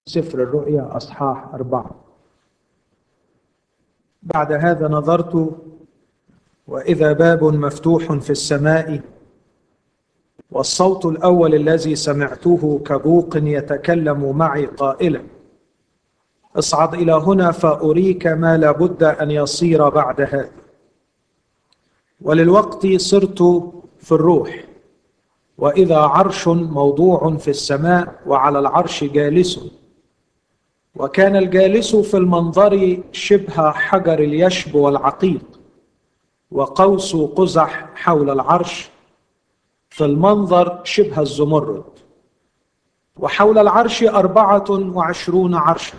سفر الرؤيا أصحاح أربعة بعد هذا نظرت وإذا باب مفتوح في السماء والصوت الأول الذي سمعته كبوق يتكلم معي قائلا اصعد إلى هنا فأريك ما لابد أن يصير بعد هذا وللوقت صرت في الروح واذا عرش موضوع في السماء وعلى العرش جالس وكان الجالس في المنظر شبه حجر اليشب والعقيق وقوس قزح حول العرش في المنظر شبه الزمرد وحول العرش أربعة وعشرون عرشا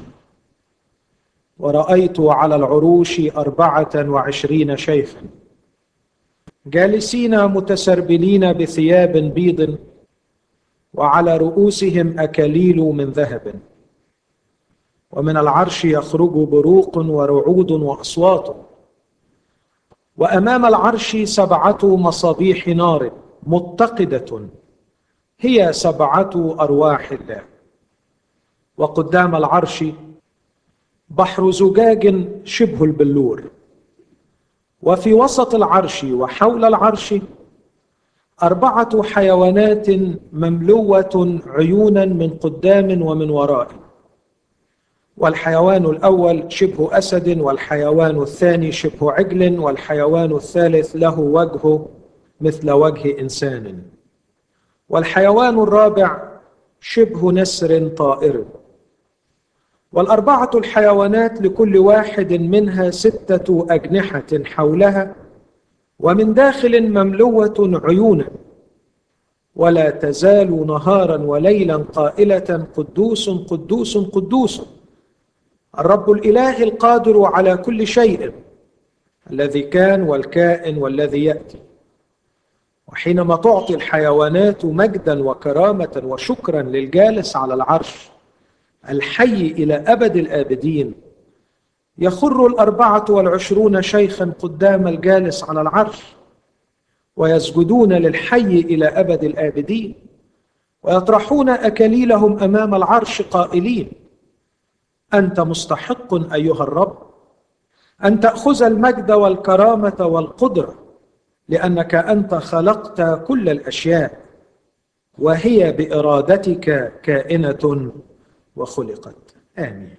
ورأيت على العروش أربعة وعشرين شيخا جالسين متسربلين بثياب بيض وعلى رؤوسهم اكاليل من ذهب ومن العرش يخرج بروق ورعود واصوات وامام العرش سبعه مصابيح نار متقده هي سبعه ارواح الله وقدام العرش بحر زجاج شبه البلور وفي وسط العرش وحول العرش أربعة حيوانات مملوة عيونا من قدام ومن وراء والحيوان الأول شبه أسد والحيوان الثاني شبه عجل والحيوان الثالث له وجه مثل وجه إنسان والحيوان الرابع شبه نسر طائر والأربعة الحيوانات لكل واحد منها ستة أجنحة حولها ومن داخل مملوة عيونا ولا تزال نهارا وليلا قائلة قدوس قدوس قدوس الرب الإله القادر على كل شيء الذي كان والكائن والذي يأتي وحينما تعطي الحيوانات مجدا وكرامة وشكرا للجالس على العرش الحي إلى أبد الآبدين يخر الأربعة والعشرون شيخا قدام الجالس على العرش ويسجدون للحي إلى أبد الآبدين ويطرحون أكاليلهم أمام العرش قائلين أنت مستحق أيها الرب أن تأخذ المجد والكرامة والقدرة لأنك أنت خلقت كل الأشياء وهي بإرادتك كائنة وخلقت آمين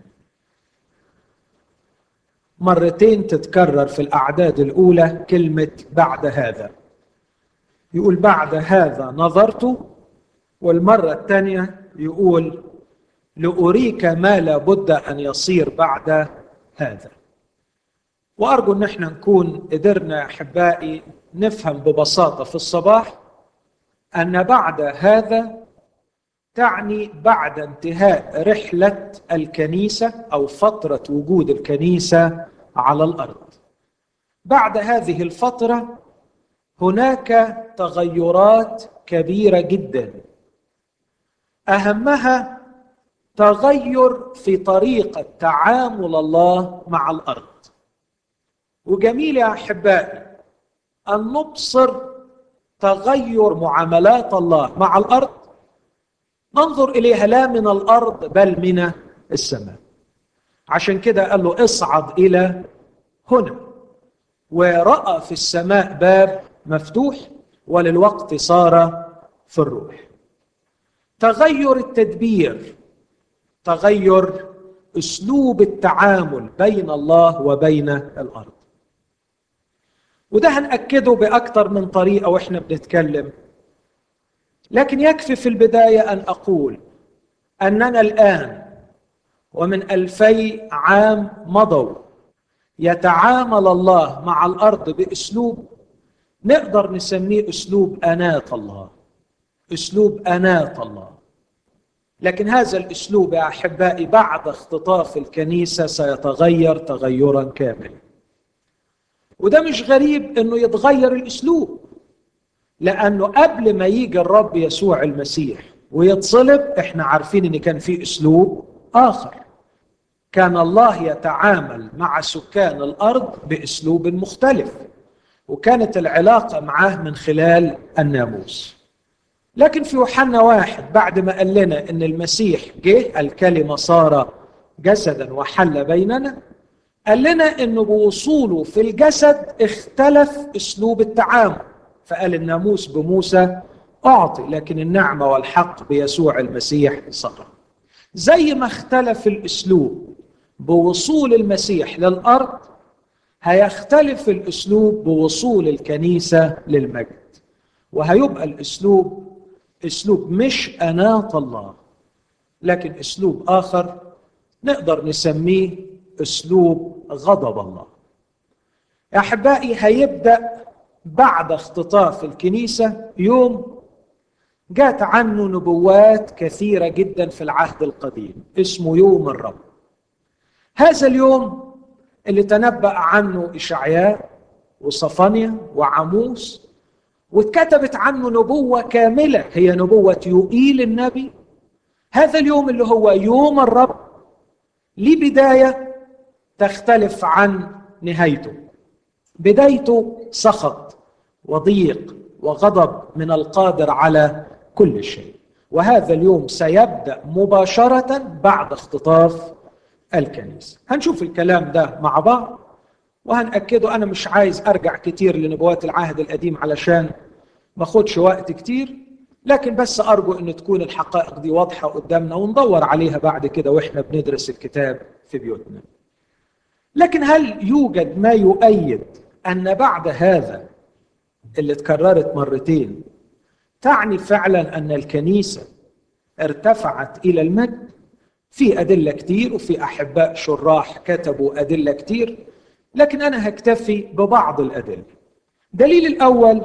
مرتين تتكرر في الأعداد الأولى كلمة بعد هذا يقول بعد هذا نظرت والمرة الثانية يقول لأريك ما لابد أن يصير بعد هذا وأرجو أن احنا نكون قدرنا أحبائي نفهم ببساطة في الصباح أن بعد هذا تعني بعد انتهاء رحله الكنيسه او فتره وجود الكنيسه على الارض بعد هذه الفتره هناك تغيرات كبيره جدا اهمها تغير في طريقه تعامل الله مع الارض وجميل يا احبائي ان نبصر تغير معاملات الله مع الارض ننظر اليها لا من الارض بل من السماء عشان كده قال له اصعد الى هنا وراى في السماء باب مفتوح وللوقت صار في الروح تغير التدبير تغير اسلوب التعامل بين الله وبين الارض وده هنأكده بأكثر من طريقة وإحنا بنتكلم لكن يكفي في البداية أن أقول أننا الآن ومن ألفي عام مضوا يتعامل الله مع الأرض بأسلوب نقدر نسميه أسلوب أناة الله أسلوب أناة الله لكن هذا الأسلوب يا أحبائي بعد اختطاف الكنيسة سيتغير تغيرا كاملا وده مش غريب أنه يتغير الأسلوب لانه قبل ما يجي الرب يسوع المسيح ويتصلب احنا عارفين ان كان في اسلوب اخر كان الله يتعامل مع سكان الارض باسلوب مختلف وكانت العلاقه معه من خلال الناموس لكن في يوحنا واحد بعد ما قال لنا ان المسيح جه الكلمه صار جسدا وحل بيننا قال لنا انه بوصوله في الجسد اختلف اسلوب التعامل فقال الناموس بموسى اعطي لكن النعمه والحق بيسوع المسيح صار زي ما اختلف الاسلوب بوصول المسيح للارض هيختلف الاسلوب بوصول الكنيسه للمجد وهيبقى الاسلوب اسلوب مش اناه الله لكن اسلوب اخر نقدر نسميه اسلوب غضب الله يا احبائي هيبدا بعد اختطاف الكنيسه يوم جات عنه نبوات كثيره جدا في العهد القديم اسمه يوم الرب هذا اليوم اللي تنبأ عنه إشعياء وصفانيا وعموس واتكتبت عنه نبوة كاملة هي نبوة يوئيل النبي هذا اليوم اللي هو يوم الرب ليه بداية تختلف عن نهايته بدايته سخط وضيق وغضب من القادر على كل شيء وهذا اليوم سيبدأ مباشرة بعد اختطاف الكنيسة هنشوف الكلام ده مع بعض وهنأكده أنا مش عايز أرجع كتير لنبوات العهد القديم علشان ما أخدش وقت كتير لكن بس أرجو أن تكون الحقائق دي واضحة قدامنا وندور عليها بعد كده وإحنا بندرس الكتاب في بيوتنا لكن هل يوجد ما يؤيد أن بعد هذا اللي اتكررت مرتين تعني فعلا أن الكنيسة ارتفعت إلى المجد في أدلة كتير وفي أحباء شراح كتبوا أدلة كتير لكن أنا هكتفي ببعض الأدلة دليل الأول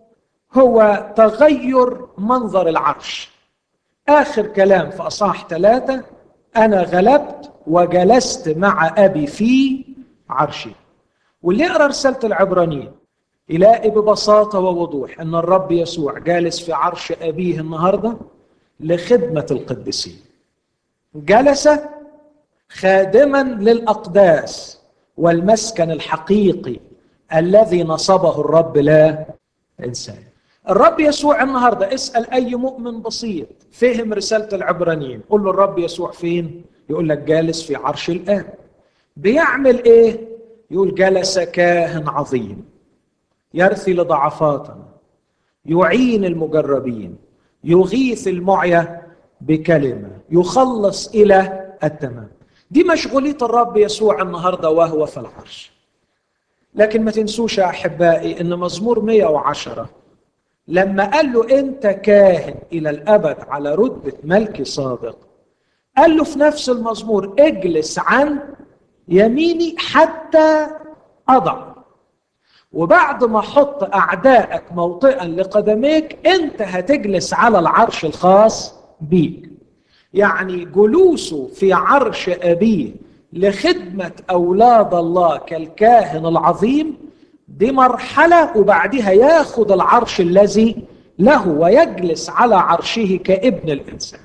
هو تغير منظر العرش آخر كلام في أصحاح ثلاثة أنا غلبت وجلست مع أبي في عرشي واللي يقرأ رسالة العبرانيين يلاقي ببساطة ووضوح أن الرب يسوع جالس في عرش أبيه النهاردة لخدمة القديسين جلس خادما للاقداس والمسكن الحقيقي الذي نصبه الرب لا انسان الرب يسوع النهارده اسال اي مؤمن بسيط فهم رساله العبرانيين قول له الرب يسوع فين يقول لك جالس في عرش الاب بيعمل ايه يقول جلس كاهن عظيم يرثي لضعفاتنا يعين المجربين يغيث المعيا بكلمه يخلص الى التمام دي مشغوليه الرب يسوع النهارده وهو في العرش لكن ما تنسوش يا احبائي ان مزمور 110 لما قال له انت كاهن الى الابد على رتبه ملك صادق قال له في نفس المزمور اجلس عن يميني حتى اضع وبعد ما احط اعدائك موطئا لقدميك انت هتجلس على العرش الخاص بيك يعني جلوسه في عرش ابيه لخدمه اولاد الله كالكاهن العظيم دي مرحله وبعدها ياخذ العرش الذي له ويجلس على عرشه كابن الانسان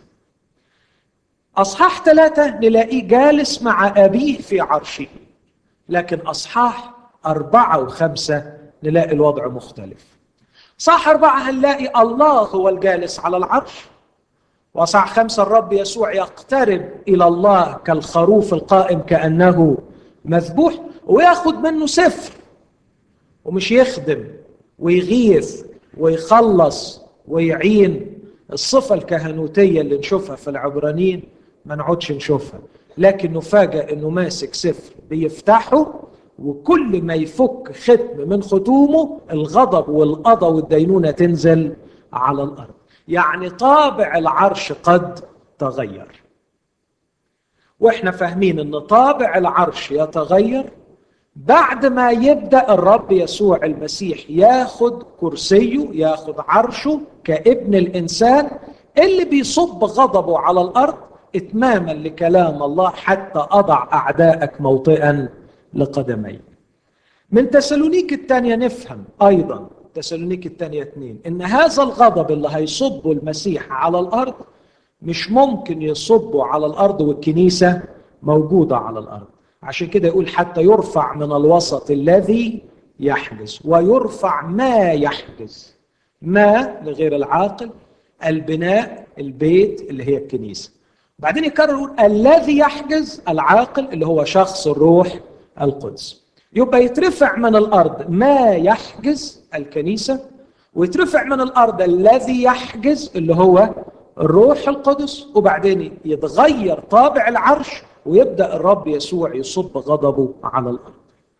اصحاح ثلاثه نلاقيه جالس مع ابيه في عرشه لكن اصحاح اربعه وخمسه نلاقي الوضع مختلف صح أربعة هنلاقي الله هو الجالس على العرش وصح خمسة الرب يسوع يقترب إلى الله كالخروف القائم كأنه مذبوح وياخد منه سفر ومش يخدم ويغيث ويخلص ويعين الصفة الكهنوتية اللي نشوفها في العبرانيين ما نقعدش نشوفها لكن نفاجأ انه ماسك سفر بيفتحه وكل ما يفك ختم من ختومه الغضب والقضى والدينونة تنزل على الأرض يعني طابع العرش قد تغير واحنا فاهمين ان طابع العرش يتغير بعد ما يبدا الرب يسوع المسيح ياخد كرسيه ياخد عرشه كابن الانسان اللي بيصب غضبه على الارض اتماما لكلام الله حتى اضع اعدائك موطئا لقدمي من تسالونيك الثانيه نفهم ايضا تسالونيك الثانيه اثنين ان هذا الغضب اللي هيصبه المسيح على الارض مش ممكن يصبه على الارض والكنيسه موجوده على الارض عشان كده يقول حتى يرفع من الوسط الذي يحجز ويرفع ما يحجز ما لغير العاقل البناء البيت اللي هي الكنيسة بعدين يكرر يقول الذي يحجز العاقل اللي هو شخص الروح القدس يبقى يترفع من الأرض ما يحجز الكنيسة ويترفع من الأرض الذي يحجز اللي هو الروح القدس وبعدين يتغير طابع العرش ويبدأ الرب يسوع يصب غضبه على الأرض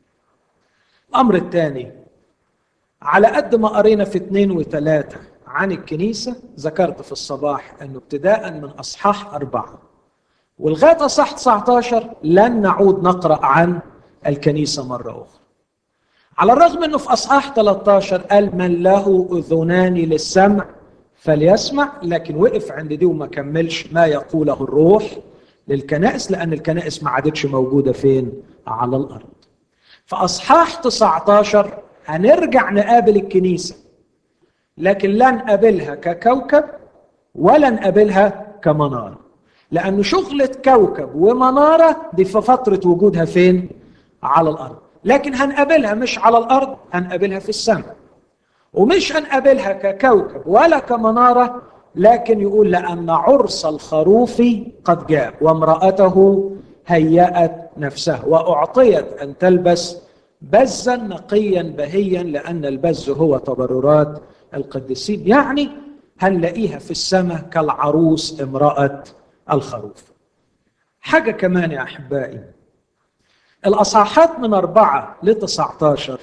الأمر الثاني على قد ما قرينا في اثنين وثلاثة عن الكنيسة ذكرت في الصباح أنه ابتداء من أصحاح أربعة ولغاية أصحاح 19 لن نعود نقرأ عن الكنيسة مرة أخرى على الرغم أنه في أصحاح 13 قال من له أذنان للسمع فليسمع لكن وقف عند دي وما كملش ما يقوله الروح للكنائس لأن الكنائس ما عادتش موجودة فين؟ على الأرض فأصحاح 19 هنرجع نقابل الكنيسة لكن لا نقابلها ككوكب ولا نقابلها كمنارة لأن شغلة كوكب ومنارة دي في فترة وجودها فين؟ على الأرض لكن هنقابلها مش على الأرض هنقابلها في السماء ومش هنقابلها ككوكب ولا كمنارة لكن يقول لأن عرس الخروف قد جاء وامرأته هيأت نفسها وأعطيت أن تلبس بزا نقيا بهيا لأن البز هو تبررات القديسين يعني هنلاقيها في السماء كالعروس امرأة الخروف حاجة كمان يا أحبائي الأصحاحات من أربعة لتسعة عشر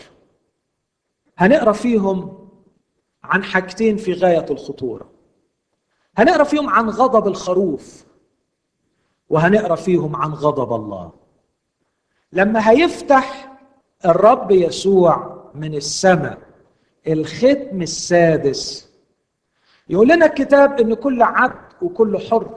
هنقرأ فيهم عن حاجتين في غاية الخطورة هنقرأ فيهم عن غضب الخروف وهنقرأ فيهم عن غضب الله لما هيفتح الرب يسوع من السماء الختم السادس يقول لنا الكتاب ان كل عبد وكل حر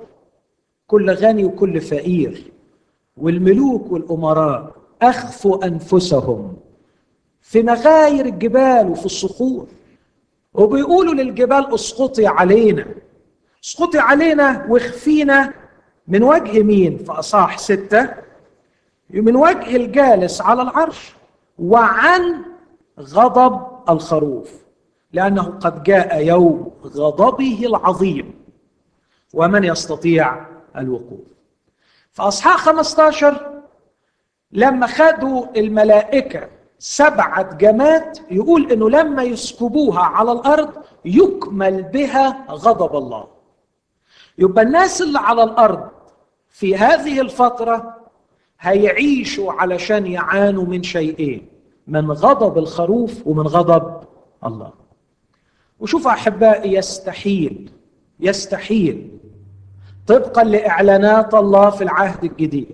كل غني وكل فقير والملوك والامراء اخفوا انفسهم في مغاير الجبال وفي الصخور وبيقولوا للجبال اسقطي علينا اسقطي علينا واخفينا من وجه مين في اصاح سته من وجه الجالس على العرش وعن غضب الخروف لأنه قد جاء يوم غضبه العظيم ومن يستطيع الوقوف فأصحاح 15 لما خدوا الملائكة سبعة جماد يقول إنه لما يسكبوها على الأرض يكمل بها غضب الله يبقى الناس اللي على الأرض في هذه الفترة هيعيشوا علشان يعانوا من شيئين من غضب الخروف ومن غضب الله وشوف احبائي يستحيل يستحيل طبقا لاعلانات الله في العهد الجديد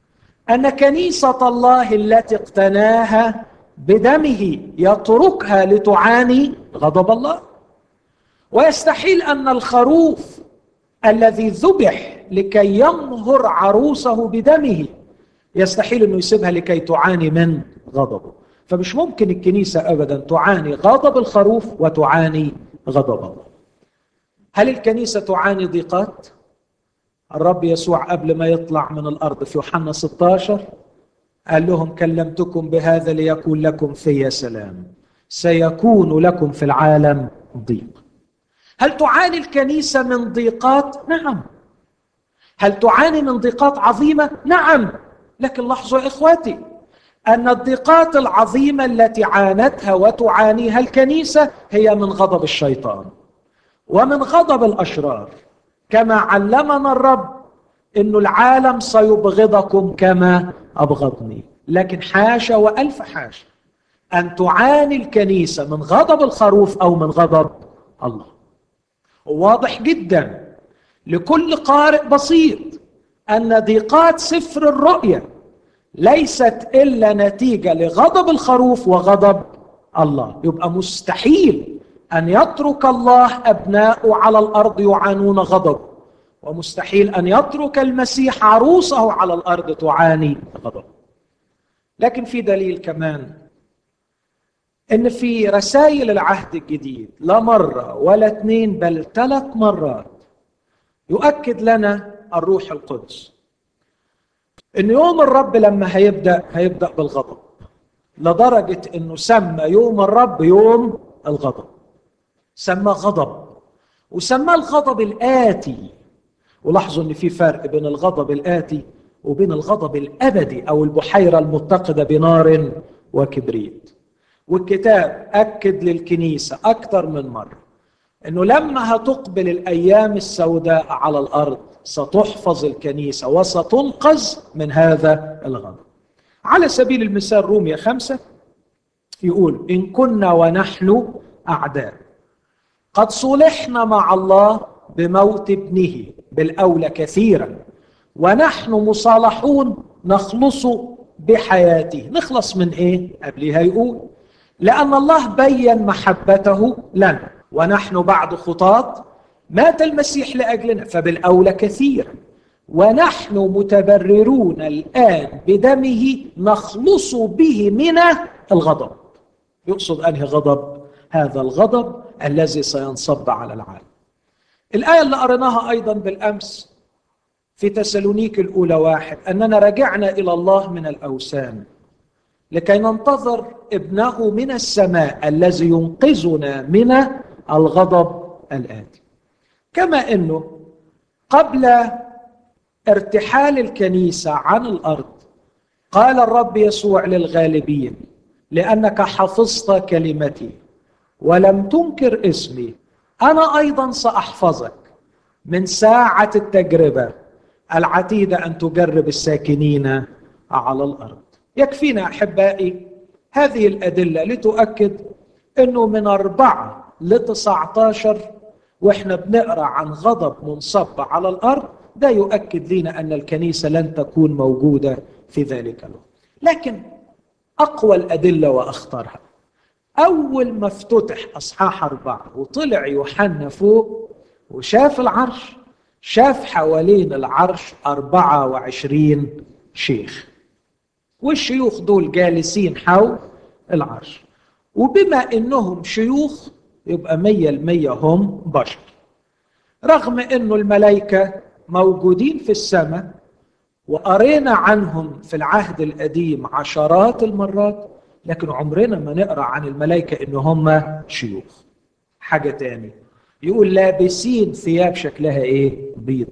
ان كنيسه الله التي اقتناها بدمه يتركها لتعاني غضب الله ويستحيل ان الخروف الذي ذبح لكي ينهر عروسه بدمه يستحيل انه يسيبها لكي تعاني من غضبه فمش ممكن الكنيسة أبدا تعاني غضب الخروف وتعاني غضب الله هل الكنيسة تعاني ضيقات؟ الرب يسوع قبل ما يطلع من الأرض في يوحنا 16 قال لهم كلمتكم بهذا ليكون لكم في سلام سيكون لكم في العالم ضيق هل تعاني الكنيسة من ضيقات؟ نعم هل تعاني من ضيقات عظيمة؟ نعم لكن لاحظوا يا إخواتي أن الضيقات العظيمة التي عانتها وتعانيها الكنيسة هي من غضب الشيطان ومن غضب الأشرار كما علمنا الرب أن العالم سيبغضكم كما أبغضني لكن حاشا وألف حاشا أن تعاني الكنيسة من غضب الخروف أو من غضب الله واضح جدا لكل قارئ بسيط أن ضيقات سفر الرؤيا ليست الا نتيجه لغضب الخروف وغضب الله يبقى مستحيل ان يترك الله ابناؤه على الارض يعانون غضب ومستحيل ان يترك المسيح عروسه على الارض تعاني غضب لكن في دليل كمان ان في رسائل العهد الجديد لا مره ولا اثنين بل ثلاث مرات يؤكد لنا الروح القدس ان يوم الرب لما هيبدا هيبدا بالغضب لدرجه انه سمى يوم الرب يوم الغضب سمى غضب وسماه الغضب الآتي ولاحظوا ان في فرق بين الغضب الآتي وبين الغضب الأبدي أو البحيرة المتقدة بنار وكبريت والكتاب أكد للكنيسة أكثر من مرة أنه لما هتقبل الأيام السوداء على الأرض ستحفظ الكنيسة وستنقذ من هذا الغضب على سبيل المثال رومية خمسة يقول إن كنا ونحن أعداء قد صلحنا مع الله بموت ابنه بالأولى كثيرا ونحن مصالحون نخلص بحياته نخلص من ايه قبلها يقول لأن الله بين محبته لنا ونحن بعد خطاة مات المسيح لأجلنا فبالأولى كثيرا ونحن متبررون الآن بدمه نخلص به من الغضب يقصد أنهي غضب هذا الغضب الذي سينصب على العالم الآية اللي قريناها أيضا بالأمس في تسالونيك الأولى واحد أننا رجعنا إلى الله من الأوثان لكي ننتظر ابنه من السماء الذي ينقذنا من الغضب الآتي كما أنه قبل ارتحال الكنيسة عن الأرض قال الرب يسوع للغالبين لأنك حفظت كلمتي ولم تنكر اسمي أنا أيضا سأحفظك من ساعة التجربة العتيدة أن تجرب الساكنين على الأرض يكفينا أحبائي هذه الأدلة لتؤكد أنه من أربعة لتسعتاشر وإحنا بنقرأ عن غضب منصب على الأرض ده يؤكد لنا أن الكنيسة لن تكون موجودة في ذلك الوقت لكن أقوى الأدلة وأخطرها أول ما افتتح أصحاح أربعة وطلع يوحنا فوق وشاف العرش شاف حوالين العرش أربعة وعشرين شيخ والشيوخ دول جالسين حول العرش وبما إنهم شيوخ يبقى مية المية هم بشر رغم إنه الملائكة موجودين في السماء وقرينا عنهم في العهد القديم عشرات المرات لكن عمرنا ما نقرا عن الملائكه ان هم شيوخ حاجه تاني يقول لابسين ثياب شكلها ايه بيض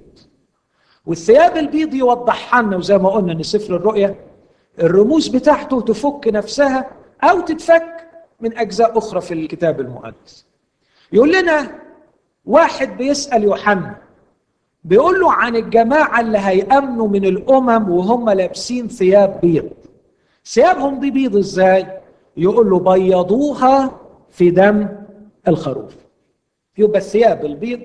والثياب البيض يوضحها لنا وزي ما قلنا ان سفر الرؤيا الرموز بتاعته تفك نفسها او تتفك من اجزاء اخرى في الكتاب المقدس يقول لنا واحد بيسال يوحنا بيقول له عن الجماعه اللي هيامنوا من الامم وهم لابسين ثياب بيض ثيابهم دي بيض ازاي يقول له بيضوها في دم الخروف يبقى الثياب البيض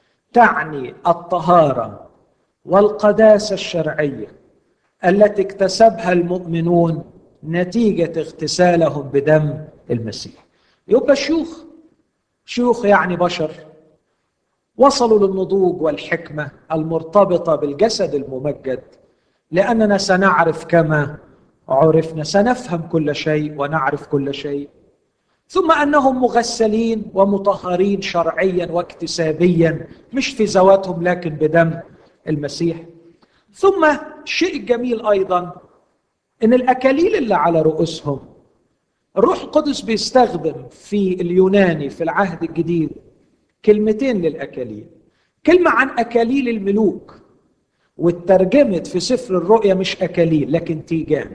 تعني الطهاره والقداسه الشرعيه التي اكتسبها المؤمنون نتيجه اغتسالهم بدم المسيح يبقى شيوخ شيوخ يعني بشر وصلوا للنضوج والحكمه المرتبطه بالجسد الممجد لاننا سنعرف كما عرفنا سنفهم كل شيء ونعرف كل شيء ثم انهم مغسلين ومطهرين شرعيا واكتسابيا مش في ذواتهم لكن بدم المسيح ثم الشيء الجميل ايضا ان الاكاليل اللي على رؤوسهم الروح القدس بيستخدم في اليوناني في العهد الجديد كلمتين للاكاليل كلمه عن اكاليل الملوك واترجمت في سفر الرؤيا مش اكاليل لكن تيجان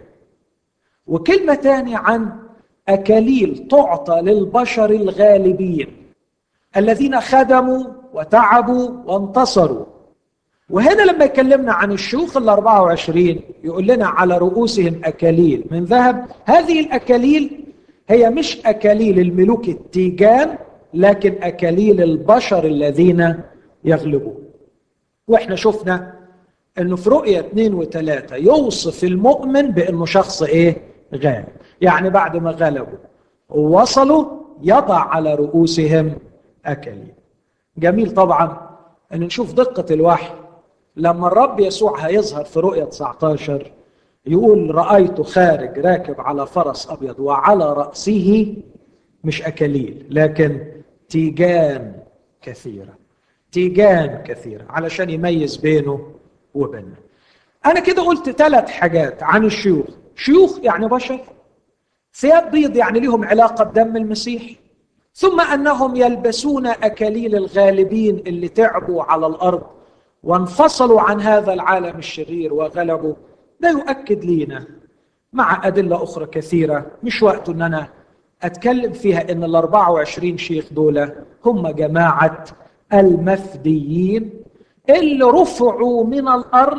وكلمة تانية عن أكاليل تعطى للبشر الغالبين الذين خدموا وتعبوا وانتصروا وهنا لما يكلمنا عن الشيوخ ال 24 يقول لنا على رؤوسهم أكاليل من ذهب هذه الأكاليل هي مش أكاليل الملوك التيجان لكن أكاليل البشر الذين يغلبون واحنا شفنا انه في رؤية اثنين وثلاثة يوصف المؤمن بانه شخص ايه غالب يعني بعد ما غلبوا ووصلوا يضع على رؤوسهم أكلين جميل طبعا أن نشوف دقة الوحي لما الرب يسوع هيظهر في رؤية 19 يقول رأيت خارج راكب على فرس أبيض وعلى رأسه مش أكاليل لكن تيجان كثيرة تيجان كثيرة علشان يميز بينه وبيننا أنا كده قلت ثلاث حاجات عن الشيوخ شيوخ يعني بشر ثياب بيض يعني لهم علاقة بدم المسيح ثم انهم يلبسون اكاليل الغالبين اللي تعبوا على الارض وانفصلوا عن هذا العالم الشرير وغلبوا ده يؤكد لينا مع ادله اخرى كثيره مش وقت ان انا اتكلم فيها ان ال 24 شيخ دول هم جماعه المفديين اللي رفعوا من الارض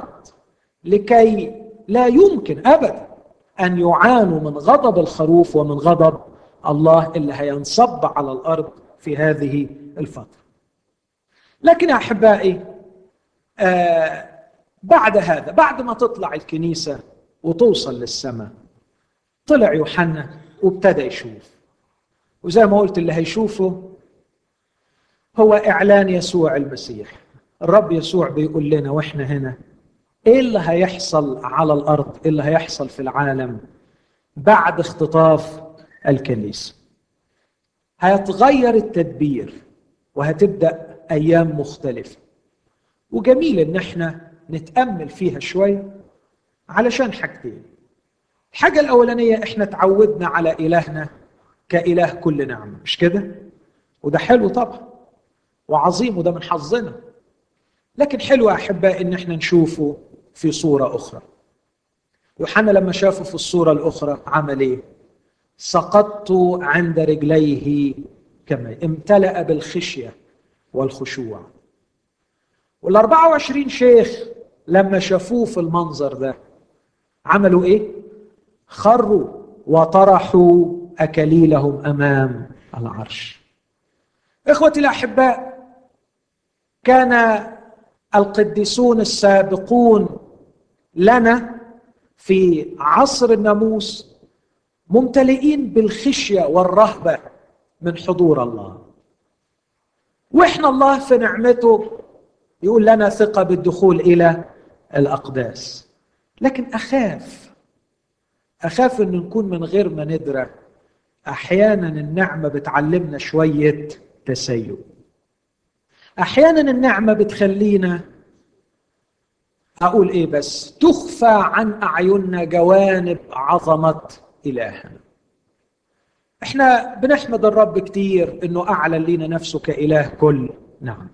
لكي لا يمكن ابدا ان يعانوا من غضب الخروف ومن غضب الله اللي هينصب على الارض في هذه الفتره. لكن يا احبائي آه بعد هذا بعد ما تطلع الكنيسه وتوصل للسماء طلع يوحنا وابتدى يشوف وزي ما قلت اللي هيشوفه هو اعلان يسوع المسيح الرب يسوع بيقول لنا واحنا هنا ايه اللي هيحصل على الارض ايه اللي هيحصل في العالم بعد اختطاف الكنيسه هيتغير التدبير وهتبدا ايام مختلفه وجميل ان احنا نتامل فيها شويه علشان حاجتين الحاجه الاولانيه احنا تعودنا على الهنا كاله كل نعمه مش كده وده حلو طبعا وعظيم وده من حظنا لكن حلو احبائي ان احنا نشوفه في صوره اخرى يوحنا لما شافه في الصوره الاخرى عمل ايه سقطت عند رجليه كما امتلأ بالخشيه والخشوع وال 24 شيخ لما شافوه في المنظر ده عملوا ايه خروا وطرحوا اكاليلهم امام العرش اخوتي الاحباء كان القديسون السابقون لنا في عصر الناموس ممتلئين بالخشيه والرهبه من حضور الله واحنا الله في نعمته يقول لنا ثقه بالدخول الى الاقداس لكن اخاف اخاف ان نكون من غير ما ندرك احيانا النعمه بتعلمنا شويه تسيب احيانا النعمه بتخلينا اقول ايه بس تخفى عن اعيننا جوانب عظمه الهنا احنا بنحمد الرب كتير انه اعلن لينا نفسه كاله كل نعم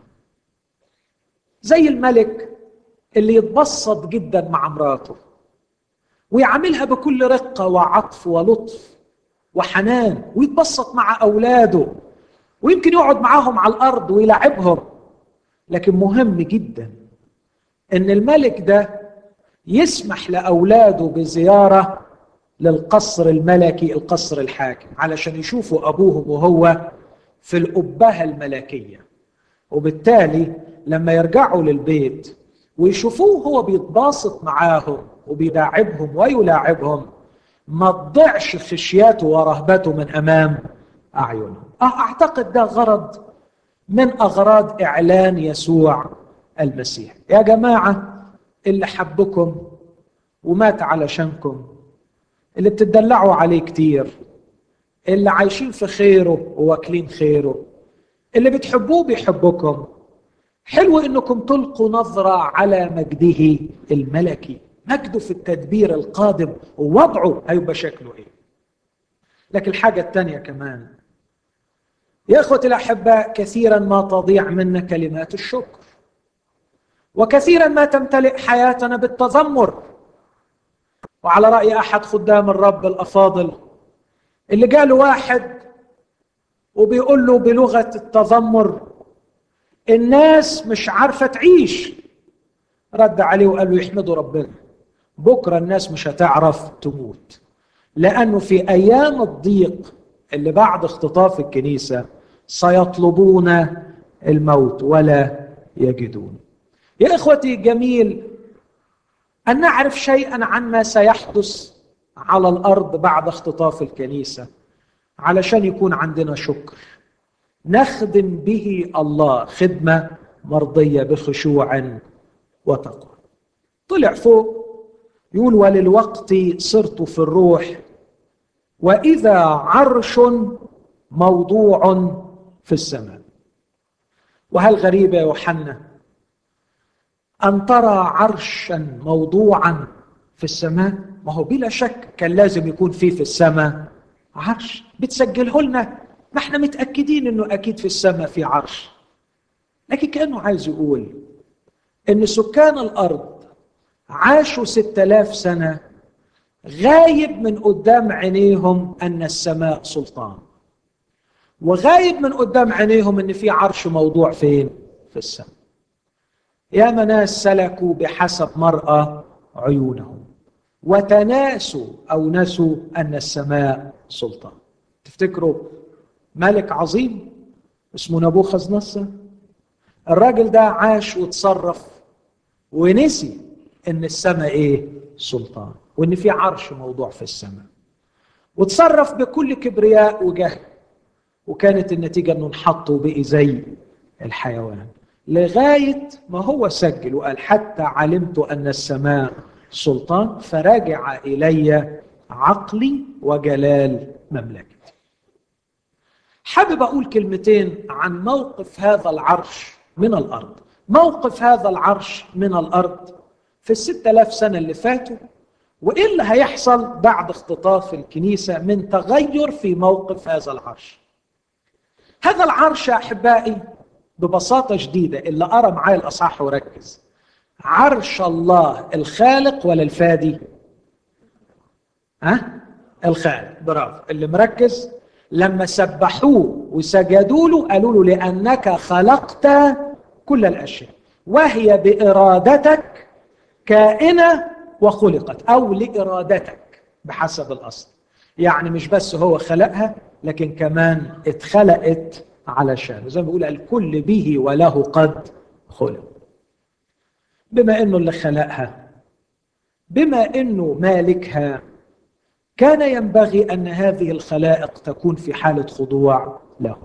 زي الملك اللي يتبسط جدا مع مراته ويعاملها بكل رقه وعطف ولطف وحنان ويتبسط مع اولاده ويمكن يقعد معاهم على الارض ويلعبهم لكن مهم جدا ان الملك ده يسمح لاولاده بزياره للقصر الملكي القصر الحاكم علشان يشوفوا ابوهم وهو في الابهه الملكيه وبالتالي لما يرجعوا للبيت ويشوفوه هو بيتباسط معاهم وبيداعبهم ويلاعبهم ما تضيعش خشياته ورهبته من امام اعينهم اعتقد ده غرض من اغراض اعلان يسوع المسيح يا جماعه اللي حبكم ومات علشانكم اللي بتدلعوا عليه كتير اللي عايشين في خيره وواكلين خيره اللي بتحبوه بيحبكم حلو انكم تلقوا نظره على مجده الملكي مجده في التدبير القادم ووضعه هيبقى شكله ايه لكن الحاجه الثانيه كمان يا اخوتي الاحباء كثيرا ما تضيع منا كلمات الشكر وكثيرا ما تمتلئ حياتنا بالتذمر وعلى راي احد خدام الرب الافاضل اللي جاله واحد وبيقول له بلغه التذمر الناس مش عارفه تعيش رد عليه وقال له يحمدوا ربنا بكره الناس مش هتعرف تموت لانه في ايام الضيق اللي بعد اختطاف الكنيسه سيطلبون الموت ولا يجدون يا اخوتي جميل ان نعرف شيئا عن ما سيحدث على الارض بعد اختطاف الكنيسه علشان يكون عندنا شكر نخدم به الله خدمه مرضيه بخشوع وتقوى طلع فوق يقول وللوقت صرت في الروح واذا عرش موضوع في السماء وهل غريبه يا يوحنا ان ترى عرشا موضوعا في السماء ما هو بلا شك كان لازم يكون فيه في السماء عرش بتسجله لنا ما احنا متاكدين انه اكيد في السماء في عرش لكن كانه عايز يقول ان سكان الارض عاشوا ستة آلاف سنة غايب من قدام عينيهم أن السماء سلطان وغايب من قدام عينيهم أن في عرش موضوع فين؟ في السماء يا ناس سلكوا بحسب مرأى عيونهم وتناسوا أو نسوا أن السماء سلطان تفتكروا ملك عظيم اسمه نبوخذ نصر الراجل ده عاش وتصرف ونسي ان السماء ايه سلطان وان في عرش موضوع في السماء وتصرف بكل كبرياء وجهل وكانت النتيجة انه انحط وبقي زي الحيوان لغاية ما هو سجل وقال حتى علمت أن السماء سلطان فرجع إلي عقلي وجلال مملكتي حابب أقول كلمتين عن موقف هذا العرش من الأرض موقف هذا العرش من الأرض في الستة آلاف سنة اللي فاتوا وإيه اللي هيحصل بعد اختطاف الكنيسة من تغير في موقف هذا العرش هذا العرش يا أحبائي ببساطة شديدة اللي أرى معايا الأصح وركز عرش الله الخالق ولا الفادي ها الخالق برافو اللي مركز لما سبحوه وسجدوا له قالوا له لأنك خلقت كل الأشياء وهي بإرادتك كائنة وخلقت أو لإرادتك بحسب الأصل يعني مش بس هو خلقها لكن كمان اتخلقت علشان زي ما بيقول الكل به وله قد خلق بما انه اللي خلقها بما انه مالكها كان ينبغي ان هذه الخلائق تكون في حاله خضوع له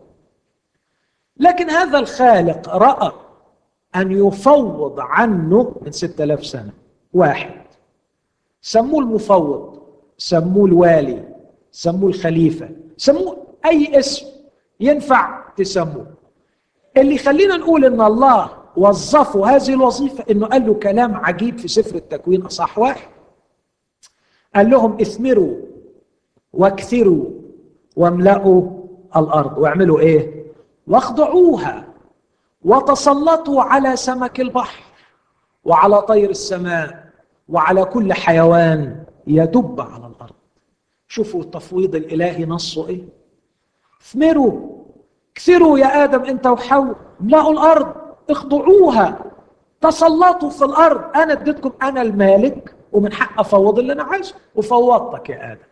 لكن هذا الخالق راى ان يفوض عنه من ستة آلاف سنه واحد سموه المفوض سموه الوالي سموه الخليفه سموه اي اسم ينفع تسموه اللي يخلينا نقول ان الله وظفوا هذه الوظيفه انه قال له كلام عجيب في سفر التكوين اصح واحد قال لهم اثمروا واكثروا واملأوا الارض واعملوا ايه؟ واخضعوها وتسلطوا على سمك البحر وعلى طير السماء وعلى كل حيوان يدب على الارض شوفوا التفويض الالهي نصه ايه اثمروا كثروا يا ادم انت وحواء املأوا الارض اخضعوها تسلطوا في الارض انا اديتكم انا المالك ومن حق افوض اللي انا عايزه وفوضتك يا ادم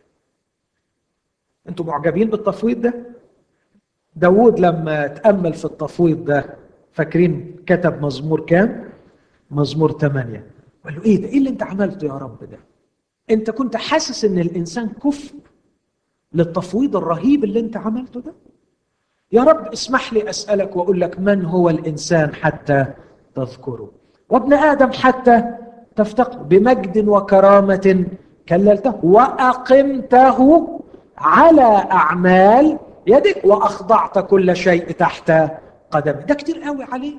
انتوا معجبين بالتفويض ده داود لما تامل في التفويض ده فاكرين كتب مزمور كام مزمور ثمانية قال له ايه ده ايه اللي انت عملته يا رب ده انت كنت حاسس ان الانسان كفء للتفويض الرهيب اللي انت عملته ده يا رب اسمح لي اسالك واقول لك من هو الانسان حتى تذكره وابن ادم حتى تفتقر بمجد وكرامه كللته واقمته على اعمال يدك واخضعت كل شيء تحت قدمه ده كتير قوي عليه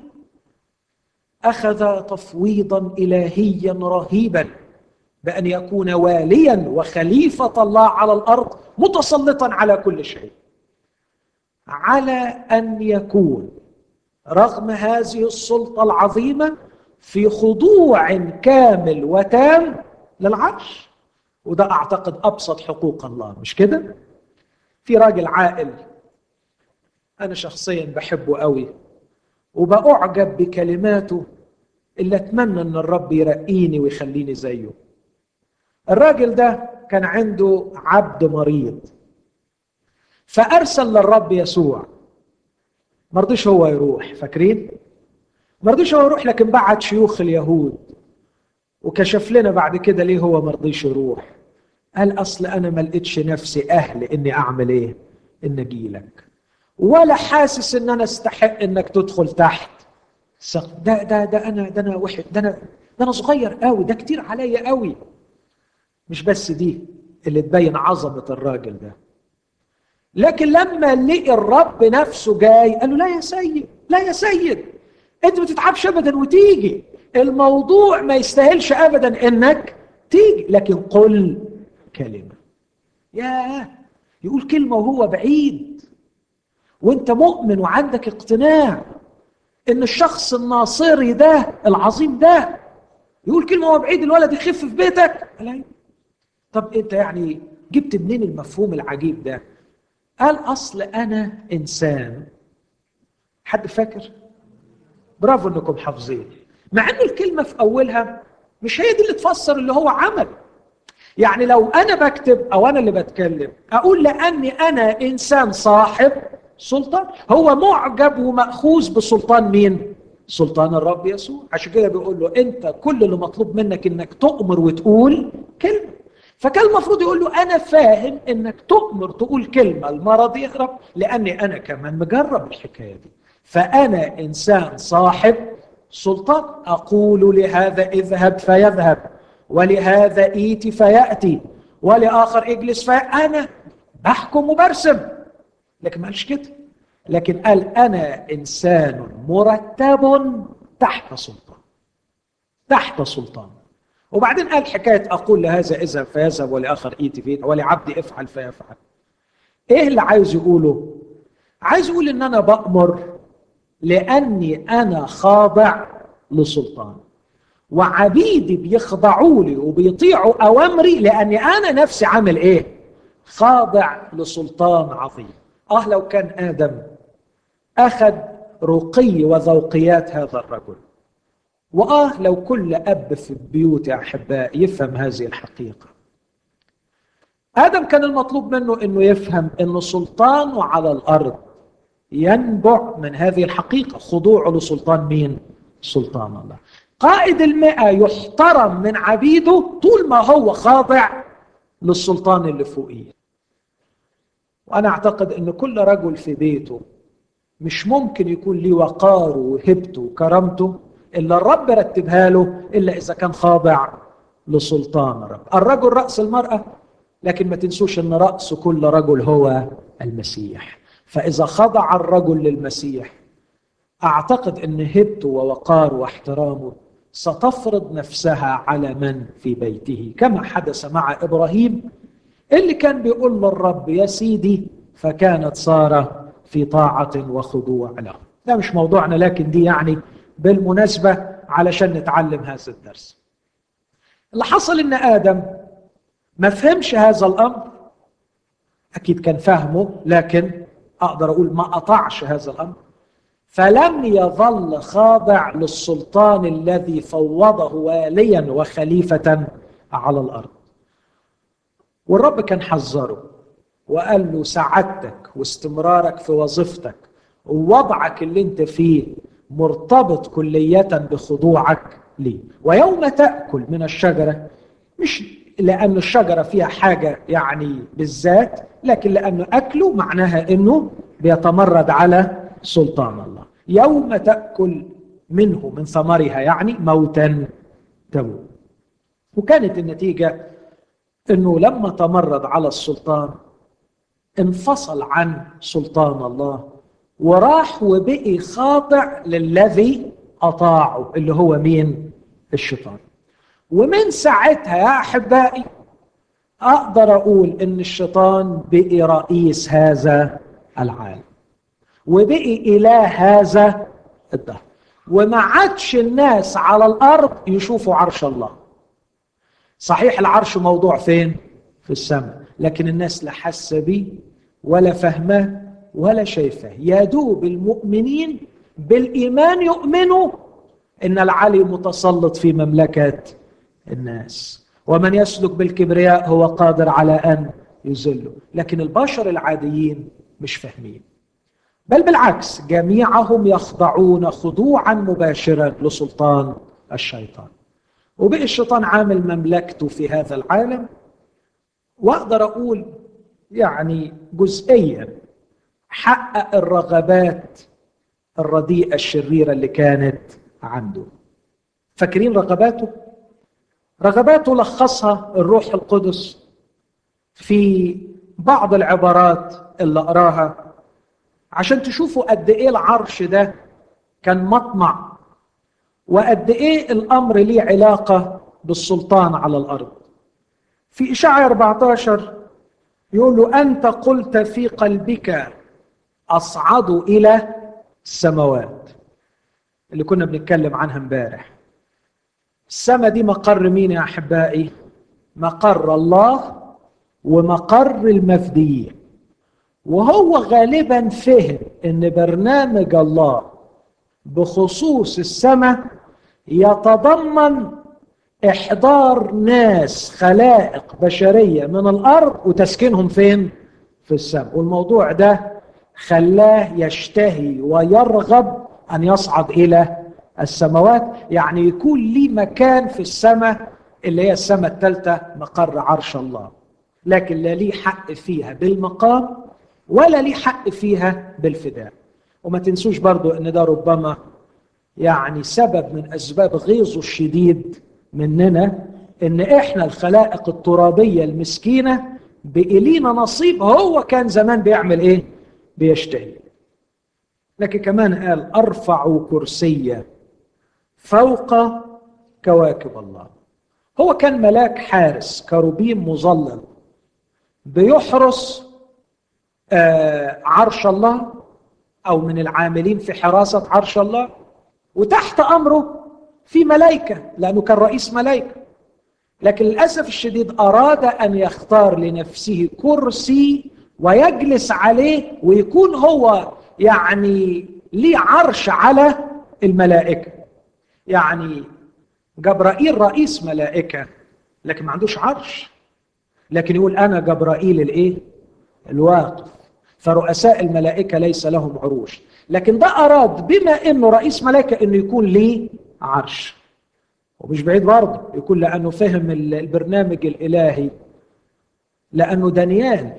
اخذ تفويضا الهيا رهيبا بان يكون واليا وخليفه الله على الارض متسلطا على كل شيء على ان يكون رغم هذه السلطه العظيمه في خضوع كامل وتام للعرش وده اعتقد ابسط حقوق الله مش كده في راجل عاقل انا شخصيا بحبه قوي وبأعجب بكلماته اللي اتمنى ان الرب يرقيني ويخليني زيه الراجل ده كان عنده عبد مريض فارسل للرب يسوع ما رضيش هو يروح فاكرين ما رضيش هو يروح لكن بعت شيوخ اليهود وكشف لنا بعد كده ليه هو ما رضيش يروح قال اصل انا ما لقيتش نفسي اهل اني اعمل ايه ان اجي لك ولا حاسس ان انا استحق انك تدخل تحت ده ده ده انا ده انا وحد ده انا ده انا صغير قوي ده كتير عليا قوي مش بس دي اللي تبين عظمه الراجل ده لكن لما لقي الرب نفسه جاي قال له لا يا سيد لا يا سيد انت ما تتعبش ابدا وتيجي الموضوع ما يستاهلش ابدا انك تيجي لكن قل كلمه ياه يقول كلمه وهو بعيد وانت مؤمن وعندك اقتناع ان الشخص الناصري ده العظيم ده يقول كلمه وهو بعيد الولد يخف في بيتك لا طب انت يعني جبت منين المفهوم العجيب ده قال اصل انا انسان حد فاكر برافو انكم حافظين مع ان الكلمه في اولها مش هي دي اللي تفسر اللي هو عمل يعني لو انا بكتب او انا اللي بتكلم اقول لاني انا انسان صاحب سلطان هو معجب وماخوذ بسلطان مين سلطان الرب يسوع عشان كده بيقول له انت كل اللي مطلوب منك انك تؤمر وتقول كلمه فكان المفروض يقول له انا فاهم انك تؤمر تقول كلمه المرض يهرب لاني انا كمان مجرب الحكايه دي فانا انسان صاحب سلطان اقول لهذا اذهب فيذهب ولهذا ايتي فياتي ولاخر اجلس فانا بحكم وبرسم لكن ما قالش كده لكن قال انا انسان مرتب تحت سلطان تحت سلطان وبعدين قال حكايه اقول لهذا اذهب فيذهب ولاخر ايتي فيه ولعبدي افعل فيفعل ايه اللي عايز يقوله عايز يقول ان انا بامر لاني انا خاضع لسلطان وعبيدي بيخضعوا لي وبيطيعوا اوامري لاني انا نفسي عامل ايه خاضع لسلطان عظيم اه لو كان ادم اخذ رقي وذوقيات هذا الرجل واه لو كل اب في البيوت يا احباء يفهم هذه الحقيقه ادم كان المطلوب منه انه يفهم ان سلطانه على الارض ينبع من هذه الحقيقه خضوعه لسلطان مين سلطان الله قائد المئة يحترم من عبيده طول ما هو خاضع للسلطان اللي فوقيه وأنا أعتقد أن كل رجل في بيته مش ممكن يكون ليه وقاره وهبته وكرامته إلا الرب رتبها له إلا إذا كان خاضع لسلطان الرب الرجل رأس المرأة لكن ما تنسوش أن رأس كل رجل هو المسيح فإذا خضع الرجل للمسيح أعتقد أن هبته ووقاره واحترامه ستفرض نفسها على من في بيته كما حدث مع ابراهيم اللي كان بيقول للرب يا سيدي فكانت ساره في طاعه وخضوع له ده مش موضوعنا لكن دي يعني بالمناسبه علشان نتعلم هذا الدرس اللي حصل ان ادم ما فهمش هذا الامر اكيد كان فاهمه لكن اقدر اقول ما اطاعش هذا الامر فلم يظل خاضع للسلطان الذي فوضه واليا وخليفه على الارض والرب كان حذره وقال له سعادتك واستمرارك في وظيفتك ووضعك اللي انت فيه مرتبط كلية بخضوعك لي ويوم تأكل من الشجرة مش لأن الشجرة فيها حاجة يعني بالذات لكن لأنه أكله معناها أنه بيتمرد على سلطان الله يوم تأكل منه من ثمرها يعني موتا تموت وكانت النتيجة أنه لما تمرد على السلطان انفصل عن سلطان الله وراح وبقي خاضع للذي أطاعه اللي هو مين الشيطان ومن ساعتها يا أحبائي أقدر أقول إن الشيطان بقي رئيس هذا العالم وبقي إله هذا الدهر وما عادش الناس على الأرض يشوفوا عرش الله صحيح العرش موضوع فين؟ في السماء لكن الناس لا حاسة بيه ولا فهمه ولا شايفه يا دوب المؤمنين بالإيمان يؤمنوا إن العلي متسلط في مملكة الناس ومن يسلك بالكبرياء هو قادر على أن يذله لكن البشر العاديين مش فاهمين بل بالعكس جميعهم يخضعون خضوعا مباشرا لسلطان الشيطان وبقي الشيطان عامل مملكته في هذا العالم واقدر اقول يعني جزئيا حقق الرغبات الرديئه الشريره اللي كانت عنده فاكرين رغباته رغباته لخصها الروح القدس في بعض العبارات اللي اقراها عشان تشوفوا قد ايه العرش ده كان مطمع وقد ايه الامر ليه علاقه بالسلطان على الارض في اشعياء 14 يقول له انت قلت في قلبك أصعدوا إلى السماوات اللي كنا بنتكلم عنها امبارح السماء دي مقر مين يا أحبائي مقر الله ومقر المفديين وهو غالبا فهم ان برنامج الله بخصوص السماء يتضمن احضار ناس خلائق بشريه من الارض وتسكينهم فين في السماء والموضوع ده خلاه يشتهي ويرغب ان يصعد الى السماوات يعني يكون لي مكان في السماء اللي هي السماء الثالثه مقر عرش الله لكن لا ليه حق فيها بالمقام ولا ليه حق فيها بالفداء وما تنسوش برضو ان ده ربما يعني سبب من اسباب غيظه الشديد مننا ان احنا الخلائق الترابيه المسكينه بإلينا نصيب هو كان زمان بيعمل ايه بيشتهي لكن كمان قال ارفع كرسيا فوق كواكب الله هو كان ملاك حارس كروبيم مظلل بيحرس آه عرش الله او من العاملين في حراسه عرش الله وتحت امره في ملائكه لانه كان رئيس ملائكه لكن للاسف الشديد اراد ان يختار لنفسه كرسي ويجلس عليه ويكون هو يعني ليه عرش على الملائكه يعني جبرائيل رئيس ملائكه لكن ما عندوش عرش لكن يقول انا جبرائيل الايه الواقف فرؤساء الملائكه ليس لهم عروش لكن ده اراد بما انه رئيس ملائكه انه يكون ليه عرش ومش بعيد برضه يكون لانه فهم البرنامج الالهي لانه دانيال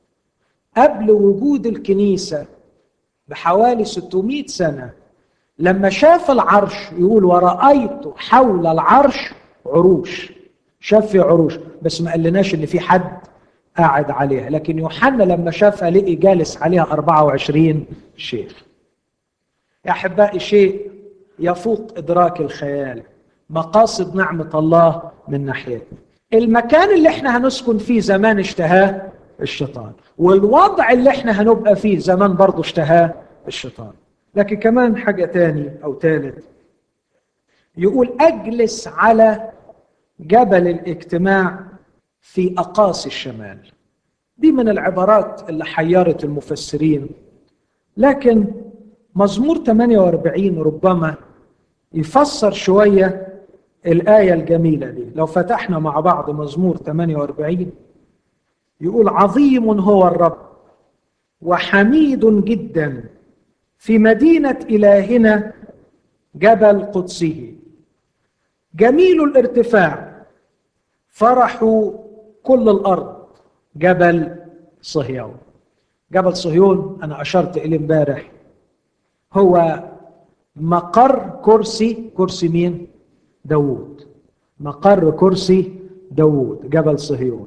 قبل وجود الكنيسه بحوالي 600 سنه لما شاف العرش يقول ورأيت حول العرش عروش شاف في عروش بس ما قالناش ان في حد قاعد عليها لكن يوحنا لما شافها لقي جالس عليها 24 شيخ يا احبائي شيء يفوق ادراك الخيال مقاصد نعمه الله من ناحيتنا المكان اللي احنا هنسكن فيه زمان اشتهاه الشيطان والوضع اللي احنا هنبقى فيه زمان برضه اشتهاه الشيطان لكن كمان حاجه تاني او ثالث يقول اجلس على جبل الاجتماع في اقاصي الشمال دي من العبارات اللي حيرت المفسرين لكن مزمور 48 ربما يفسر شويه الايه الجميله دي لو فتحنا مع بعض مزمور 48 يقول عظيم هو الرب وحميد جدا في مدينه الهنا جبل قدسه جميل الارتفاع فرح كل الارض جبل صهيون جبل صهيون انا اشرت اليه امبارح هو مقر كرسي كرسي مين داوود مقر كرسي داوود جبل صهيون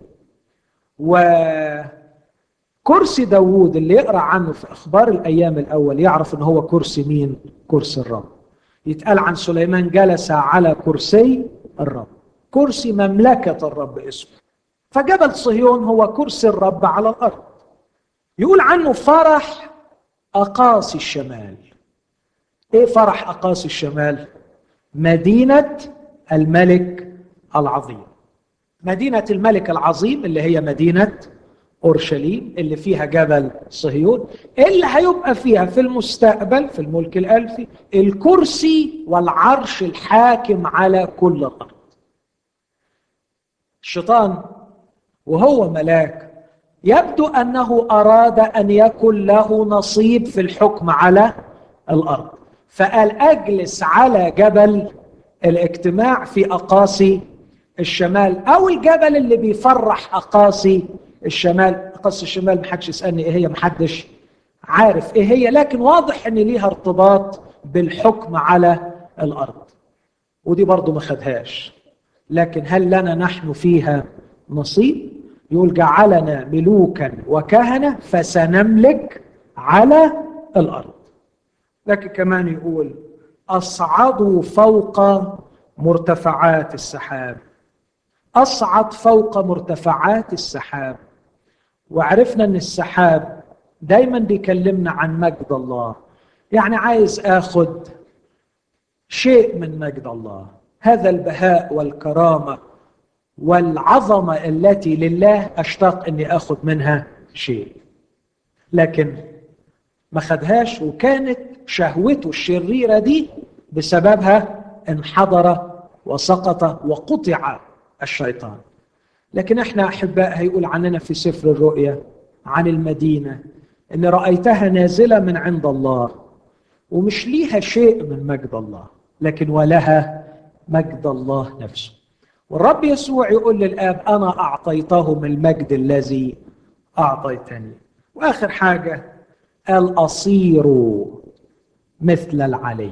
وكرسي داوود اللي يقرا عنه في اخبار الايام الاول يعرف ان هو كرسي مين كرسي الرب يتقال عن سليمان جلس على كرسي الرب كرسي مملكه الرب اسمه فجبل صهيون هو كرسي الرب على الارض يقول عنه فرح اقاصي الشمال ايه فرح اقاصي الشمال مدينه الملك العظيم مدينه الملك العظيم اللي هي مدينه اورشليم اللي فيها جبل صهيون اللي هيبقى فيها في المستقبل في الملك الالفي الكرسي والعرش الحاكم على كل الارض الشيطان وهو ملاك يبدو انه اراد ان يكن له نصيب في الحكم على الارض فقال اجلس على جبل الاجتماع في اقاصي الشمال او الجبل اللي بيفرح اقاصي الشمال اقاصي الشمال محدش يسالني ايه هي محدش عارف ايه هي لكن واضح ان ليها ارتباط بالحكم على الارض ودي برضو ما خدهاش لكن هل لنا نحن فيها نصيب يقول جعلنا ملوكا وكهنه فسنملك على الارض لكن كمان يقول اصعدوا فوق مرتفعات السحاب اصعد فوق مرتفعات السحاب وعرفنا ان السحاب دايما بيكلمنا عن مجد الله يعني عايز اخد شيء من مجد الله هذا البهاء والكرامه والعظمه التي لله اشتاق اني اخذ منها شيء لكن ما خدهاش وكانت شهوته الشريره دي بسببها انحدر وسقط وقطع الشيطان لكن احنا احباء هيقول عننا في سفر الرؤيا عن المدينه ان رايتها نازله من عند الله ومش ليها شيء من مجد الله لكن ولها مجد الله نفسه والرب يسوع يقول للاب انا اعطيتهم المجد الذي اعطيتني واخر حاجه قال اصير مثل العلي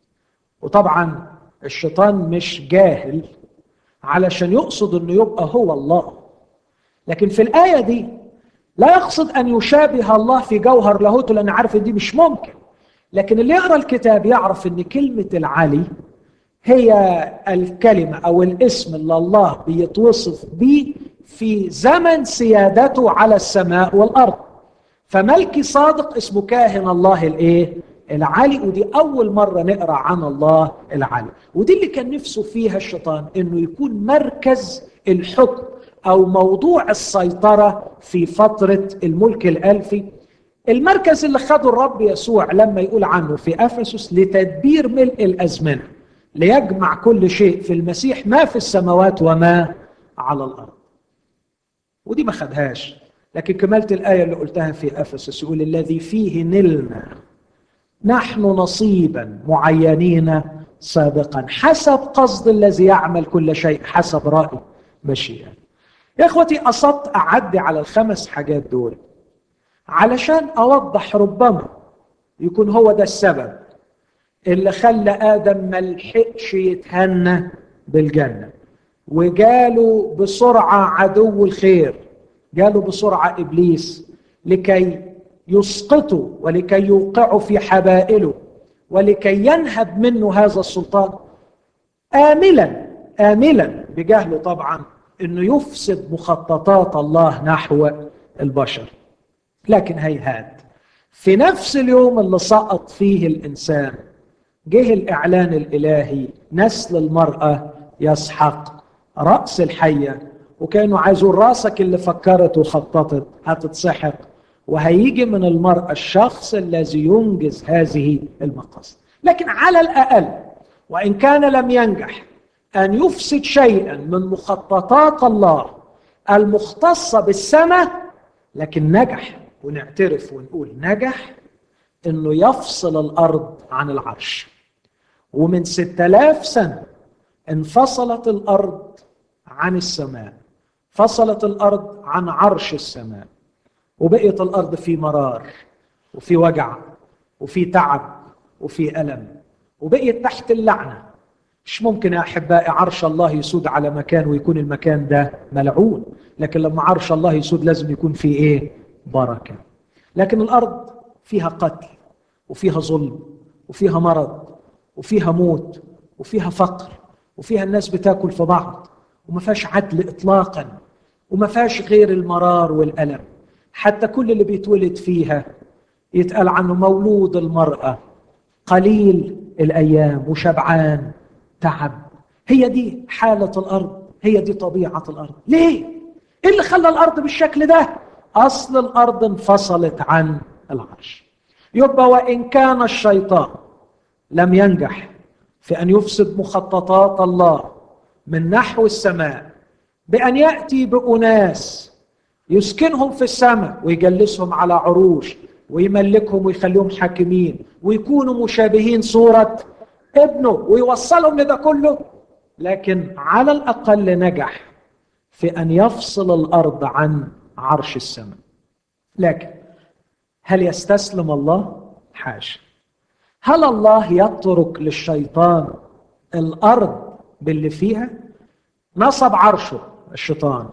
وطبعا الشيطان مش جاهل علشان يقصد انه يبقى هو الله لكن في الايه دي لا يقصد ان يشابه الله في جوهر لاهوته لان عارف ان دي مش ممكن لكن اللي يقرا الكتاب يعرف ان كلمه العلي هي الكلمه او الاسم اللي الله بيتوصف به في زمن سيادته على السماء والارض فملكي صادق اسمه كاهن الله الايه العلي ودي اول مره نقرا عن الله العلي ودي اللي كان نفسه فيها الشيطان انه يكون مركز الحكم او موضوع السيطره في فتره الملك الالفي المركز اللي خده الرب يسوع لما يقول عنه في افسس لتدبير ملء الازمنه ليجمع كل شيء في المسيح ما في السماوات وما على الارض ودي ما خدهاش لكن كملت الايه اللي قلتها في افسس يقول الذي فيه نلنا نحن نصيبا معينين سابقا حسب قصد الذي يعمل كل شيء حسب راي مشيئه يا اخوتي قصدت اعدي على الخمس حاجات دول علشان اوضح ربما يكون هو ده السبب اللي خلى ادم ما لحقش يتهنى بالجنه وجاله بسرعه عدو الخير جاله بسرعه ابليس لكي يسقطه ولكي يوقعه في حبائله ولكي ينهب منه هذا السلطان آملا آملا بجهله طبعا انه يفسد مخططات الله نحو البشر لكن هيهات في نفس اليوم اللي سقط فيه الانسان جه الاعلان الالهي نسل المراه يسحق راس الحيه وكانوا عايزون راسك اللي فكرت وخططت هتتسحق وهيجي من المرأة الشخص الذي ينجز هذه المقاصد لكن على الأقل وإن كان لم ينجح أن يفسد شيئا من مخططات الله المختصة بالسماء لكن نجح ونعترف ونقول نجح انه يفصل الارض عن العرش ومن ستة آلاف سنة انفصلت الارض عن السماء فصلت الارض عن عرش السماء وبقيت الارض في مرار وفي وجع وفي تعب وفي الم وبقيت تحت اللعنه مش ممكن يا احبائي عرش الله يسود على مكان ويكون المكان ده ملعون لكن لما عرش الله يسود لازم يكون فيه ايه بركه لكن الارض فيها قتل وفيها ظلم وفيها مرض وفيها موت وفيها فقر وفيها الناس بتاكل في بعض وما فيهاش عدل اطلاقا وما فيهاش غير المرار والالم حتى كل اللي بيتولد فيها يتقال عنه مولود المرأة قليل الأيام وشبعان تعب هي دي حالة الأرض هي دي طبيعة الأرض ليه؟ إيه اللي خلى الأرض بالشكل ده؟ أصل الأرض انفصلت عن العرش يبقى وإن كان الشيطان لم ينجح في أن يفسد مخططات الله من نحو السماء بأن يأتي بأناس يسكنهم في السماء ويجلسهم على عروش ويملكهم ويخليهم حاكمين ويكونوا مشابهين صورة ابنه ويوصلهم لده كله لكن على الأقل نجح في أن يفصل الأرض عن عرش السماء لكن هل يستسلم الله؟ حاشا هل الله يترك للشيطان الأرض باللي فيها؟ نصب عرشه الشيطان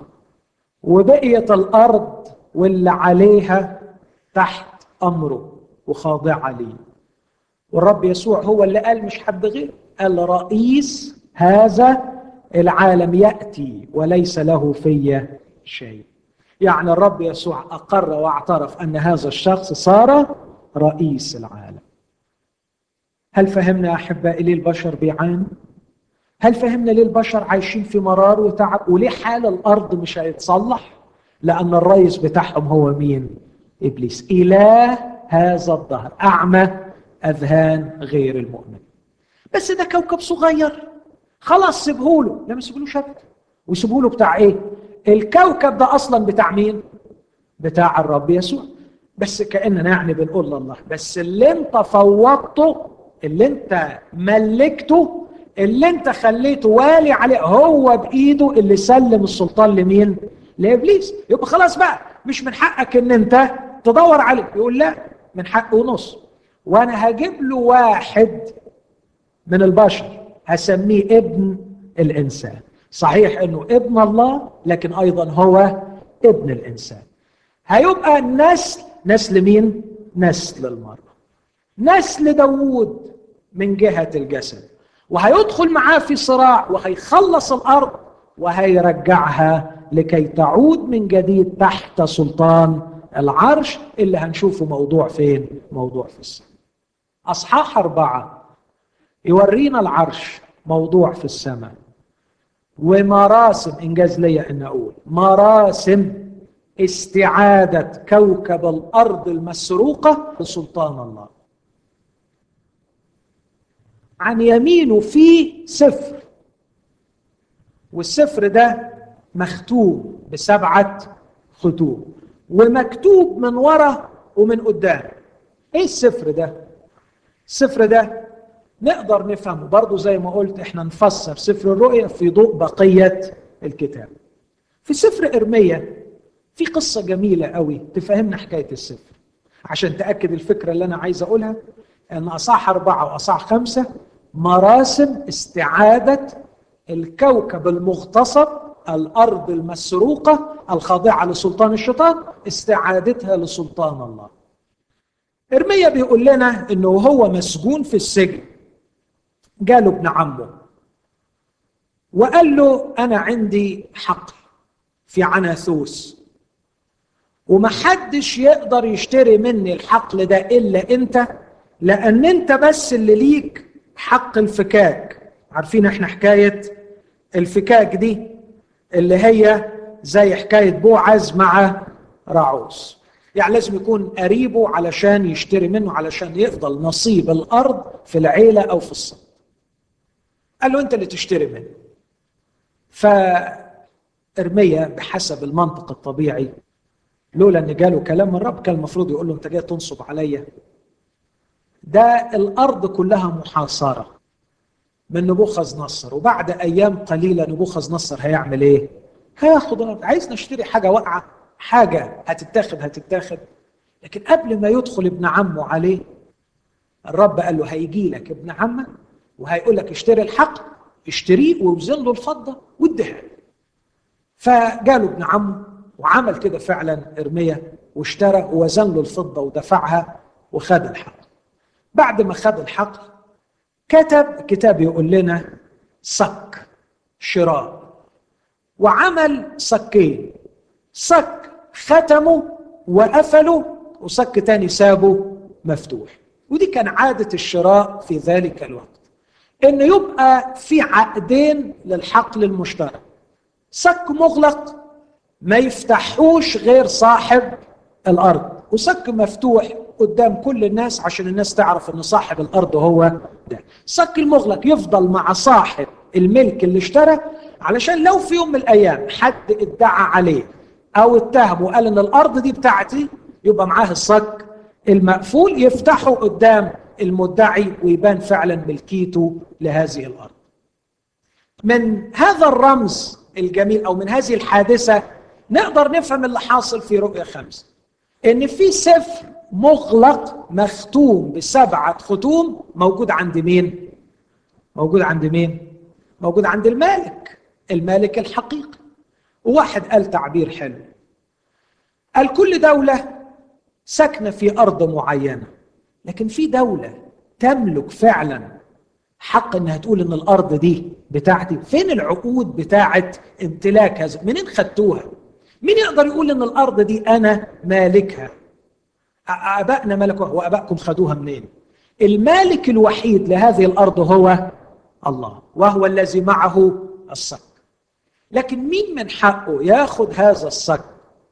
وبقيت الارض واللي عليها تحت امره وخاضعه ليه والرب يسوع هو اللي قال مش حد غير قال رئيس هذا العالم ياتي وليس له في شيء يعني الرب يسوع اقر واعترف ان هذا الشخص صار رئيس العالم هل فهمنا يا احبائي ليه البشر بيعانوا هل فهمنا ليه البشر عايشين في مرار وتعب وليه حال الارض مش هيتصلح لان الرئيس بتاعهم هو مين ابليس اله هذا الظهر اعمى اذهان غير المؤمن بس ده كوكب صغير خلاص سيبهوله لا ما سيبهولوش ابدا ويسيبهوله بتاع ايه الكوكب ده اصلا بتاع مين بتاع الرب يسوع بس كاننا يعني بنقول لله بس اللي انت فوضته اللي انت ملكته اللي انت خليته والي عليه هو بايده اللي سلم السلطان لمين لابليس يبقى خلاص بقى مش من حقك ان انت تدور عليه يقول لا من حقه ونص وانا هجيب له واحد من البشر هسميه ابن الانسان صحيح انه ابن الله لكن ايضا هو ابن الانسان هيبقى نسل نسل مين نسل المرأة نسل داوود من جهة الجسد وهيدخل معاه في صراع وهيخلص الارض وهيرجعها لكي تعود من جديد تحت سلطان العرش اللي هنشوفه موضوع فين موضوع في السماء اصحاح اربعه يورينا العرش موضوع في السماء ومراسم انجاز ليا ان اقول مراسم استعاده كوكب الارض المسروقه لسلطان الله عن يمينه في سفر والسفر ده مختوم بسبعه ختوم ومكتوب من ورا ومن قدام ايه السفر ده السفر ده نقدر نفهمه برضه زي ما قلت احنا نفسر سفر الرؤيا في ضوء بقية الكتاب في سفر إرميا في قصة جميلة قوي تفهمنا حكاية السفر عشان تأكد الفكرة اللي أنا عايز أقولها أن أصح أربعة وأصح خمسة مراسم استعادة الكوكب المغتصب الأرض المسروقة الخاضعة لسلطان الشيطان استعادتها لسلطان الله إرميا بيقول لنا أنه هو مسجون في السجن جاله ابن عمه وقال له انا عندي حقل في عناثوس ومحدش يقدر يشتري مني الحقل ده الا انت لان انت بس اللي ليك حق الفكاك عارفين احنا حكايه الفكاك دي اللي هي زي حكايه بوعز مع راعوس يعني لازم يكون قريبه علشان يشتري منه علشان يفضل نصيب الارض في العيله او في الصف قال له انت اللي تشتري منه فارميا بحسب المنطق الطبيعي لولا ان جاله كلام من الرب كان المفروض يقول له انت جاي تنصب عليا ده الارض كلها محاصره من نبوخذ نصر وبعد ايام قليله نبوخذ نصر هيعمل ايه؟ هياخد الارض عايز نشتري حاجه واقعه حاجه هتتاخد هتتاخد لكن قبل ما يدخل ابن عمه عليه الرب قال له هيجي لك ابن عمك وهيقول لك اشتري الحق اشتريه ووزن له الفضه واديها فجاله ابن عمه وعمل كده فعلا ارميا واشترى ووزن له الفضه ودفعها وخد الحق بعد ما خد الحق كتب كتاب يقول لنا صك شراء وعمل صكين صك ختمه وقفله وصك تاني سابه مفتوح ودي كان عادة الشراء في ذلك الوقت ان يبقى في عقدين للحقل المشترك صك مغلق ما يفتحوش غير صاحب الارض وصك مفتوح قدام كل الناس عشان الناس تعرف ان صاحب الارض هو ده الصك المغلق يفضل مع صاحب الملك اللي اشترى علشان لو في يوم من الايام حد ادعى عليه او اتهم وقال ان الارض دي بتاعتي يبقى معاه الصك المقفول يفتحه قدام المدعي ويبان فعلا ملكيته لهذه الارض. من هذا الرمز الجميل او من هذه الحادثه نقدر نفهم اللي حاصل في رؤيا خمسه. ان في سفر مغلق مختوم بسبعه ختوم موجود عند مين؟ موجود عند مين؟ موجود عند المالك، المالك الحقيقي. وواحد قال تعبير حلو. قال كل دوله ساكنه في ارض معينه لكن في دوله تملك فعلا حق انها تقول ان الارض دي بتاعتي فين العقود بتاعه امتلاك هذا منين خدتوها مين يقدر يقول ان الارض دي انا مالكها ابائنا ملكوها وابائكم خدوها منين المالك الوحيد لهذه الارض هو الله وهو الذي معه الصك لكن مين من حقه ياخذ هذا الصك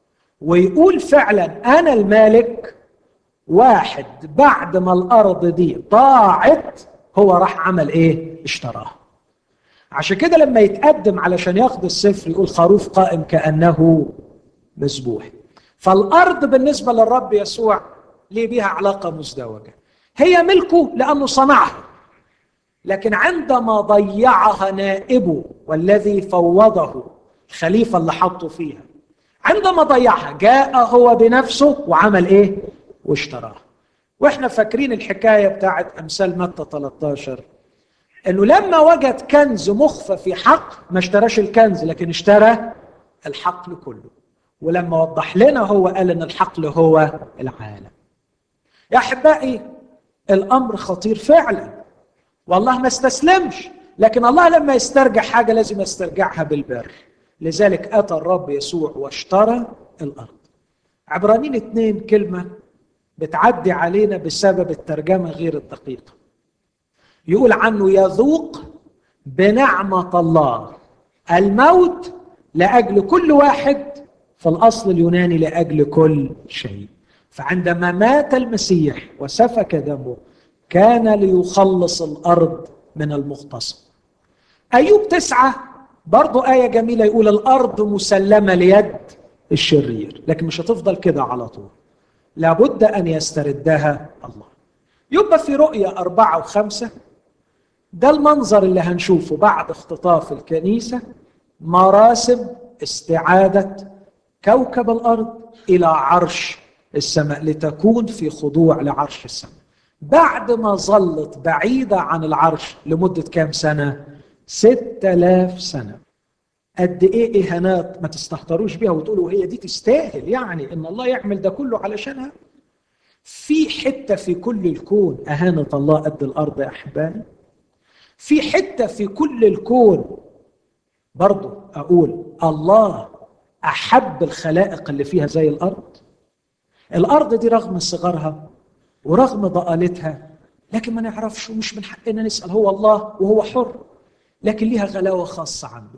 ويقول فعلا انا المالك واحد بعد ما الارض دي ضاعت هو راح عمل ايه اشتراها عشان كده لما يتقدم علشان ياخد السفر يقول خروف قائم كانه مذبوح فالارض بالنسبه للرب يسوع ليه بيها علاقه مزدوجه هي ملكه لانه صنعها لكن عندما ضيعها نائبه والذي فوضه الخليفه اللي حطه فيها عندما ضيعها جاء هو بنفسه وعمل ايه واشتراها واحنا فاكرين الحكايه بتاعت امثال متى 13 انه لما وجد كنز مخفى في حق ما اشتراش الكنز لكن اشترى الحقل كله ولما وضح لنا هو قال ان الحقل هو العالم يا احبائي الامر خطير فعلا والله ما استسلمش لكن الله لما يسترجع حاجه لازم يسترجعها بالبر لذلك اتى الرب يسوع واشترى الارض عبرانيين اتنين كلمه بتعدي علينا بسبب الترجمه غير الدقيقه يقول عنه يذوق بنعمه الله الموت لاجل كل واحد في الاصل اليوناني لاجل كل شيء فعندما مات المسيح وسفك دمه كان ليخلص الارض من المغتصب ايوب تسعه برضو آية جميلة يقول الأرض مسلمة ليد الشرير لكن مش هتفضل كده على طول لابد أن يستردها الله يبقى في رؤية أربعة وخمسة ده المنظر اللي هنشوفه بعد اختطاف الكنيسة مراسم استعادة كوكب الأرض إلى عرش السماء لتكون في خضوع لعرش السماء بعد ما ظلت بعيدة عن العرش لمدة كام سنة؟ ستة آلاف سنة قد إيه إهانات ما تستهتروش بيها وتقولوا هي دي تستاهل يعني إن الله يعمل ده كله علشانها في حتة في كل الكون أهانة الله قد الأرض يا أحبائي في حتة في كل الكون برضو أقول الله أحب الخلائق اللي فيها زي الأرض الأرض دي رغم صغرها ورغم ضآلتها لكن ما نعرفش ومش من حقنا نسأل هو الله وهو حر لكن ليها غلاوة خاصة عنده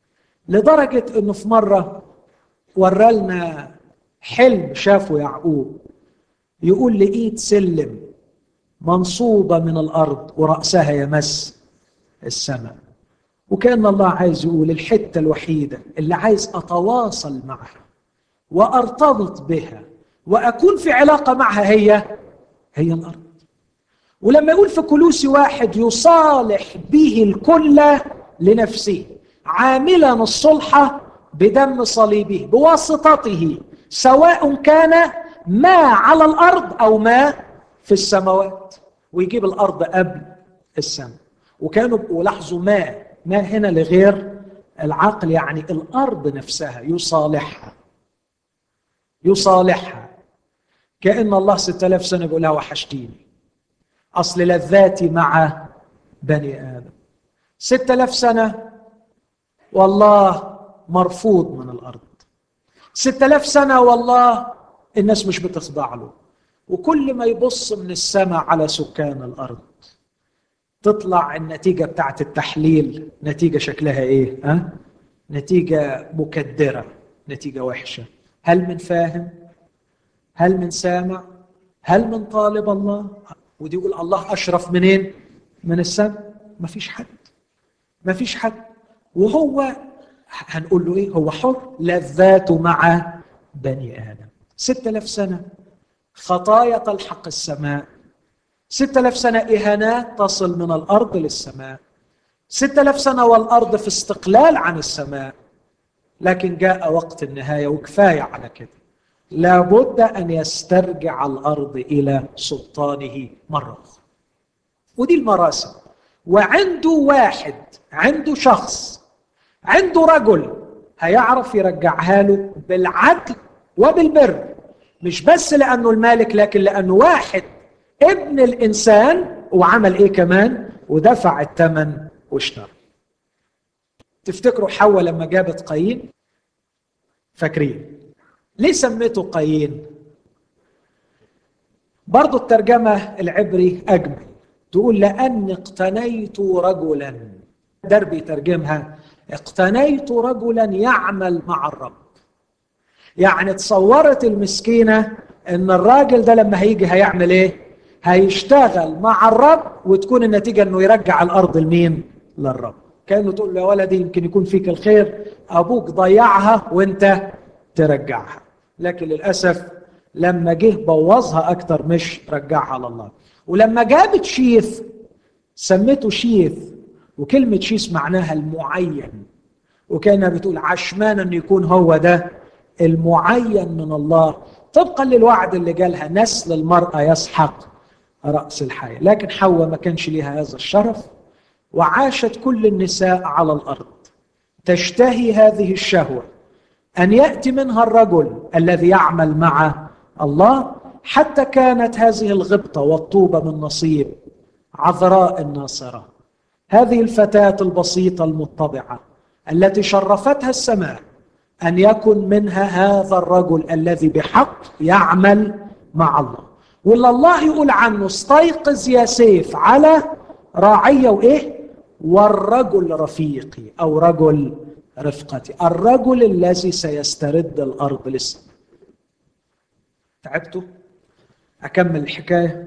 لدرجة انه في مرة ورالنا حلم شافه يعقوب يقول لقيت سلم منصوبة من الأرض ورأسها يمس السماء وكأن الله عايز يقول الحتة الوحيدة اللي عايز أتواصل معها وأرتبط بها وأكون في علاقة معها هي هي الأرض ولما يقول في كلوسي واحد يصالح به الكل لنفسه عاملا الصلح بدم صليبه بواسطته سواء كان ما على الارض او ما في السماوات ويجيب الارض قبل السماء وكانوا ولاحظوا ما ما هنا لغير العقل يعني الارض نفسها يصالحها يصالحها كان الله 6000 سنه بيقول لها وحشتيني أصل لذاتي مع بني آدم ستة آلاف سنة والله مرفوض من الأرض ستة آلاف سنة والله الناس مش بتخضع له وكل ما يبص من السماء على سكان الأرض تطلع النتيجة بتاعت التحليل نتيجة شكلها إيه؟ ها؟ نتيجة مكدرة نتيجة وحشة هل من فاهم؟ هل من سامع؟ هل من طالب الله؟ ودي يقول الله اشرف منين من السماء مفيش حد مفيش حد وهو هنقول له ايه هو حر لذاته مع بني ادم ستة آلاف سنة خطايا تلحق السماء ستة آلاف سنة إهانات تصل من الأرض للسماء ستة آلاف سنة والأرض في استقلال عن السماء لكن جاء وقت النهاية وكفاية على كده لابد ان يسترجع الارض الى سلطانه مره اخرى ودي المراسم وعنده واحد عنده شخص عنده رجل هيعرف يرجعها له بالعدل وبالبر مش بس لانه المالك لكن لانه واحد ابن الانسان وعمل ايه كمان ودفع الثمن واشترى تفتكروا حواء لما جابت قايين فاكرين ليه سميته قايين برضو الترجمة العبري أجمل تقول لأن اقتنيت رجلا دربي ترجمها اقتنيت رجلا يعمل مع الرب يعني تصورت المسكينة ان الراجل ده لما هيجي هيعمل ايه هيشتغل مع الرب وتكون النتيجة انه يرجع الارض لمين للرب كانه تقول له يا ولدي يمكن يكون فيك الخير ابوك ضيعها وانت ترجعها لكن للاسف لما جه بوظها اكتر مش رجعها لله ولما جابت شيث سمته شيث وكلمة شيث معناها المعين وكانها بتقول عشمان ان يكون هو ده المعين من الله طبقا للوعد اللي جالها نسل المرأة يسحق رأس الحياة لكن حواء ما كانش ليها هذا الشرف وعاشت كل النساء على الأرض تشتهي هذه الشهوة أن يأتي منها الرجل الذي يعمل مع الله حتى كانت هذه الغبطة والطوبة من نصيب عذراء الناصرة هذه الفتاة البسيطة المطبعة التي شرفتها السماء أن يكن منها هذا الرجل الذي بحق يعمل مع الله واللي الله يقول عنه استيقظ يا سيف على راعية وإيه والرجل رفيقي أو رجل رفقتي الرجل الذي سيسترد الأرض لسه تعبتوا أكمل الحكاية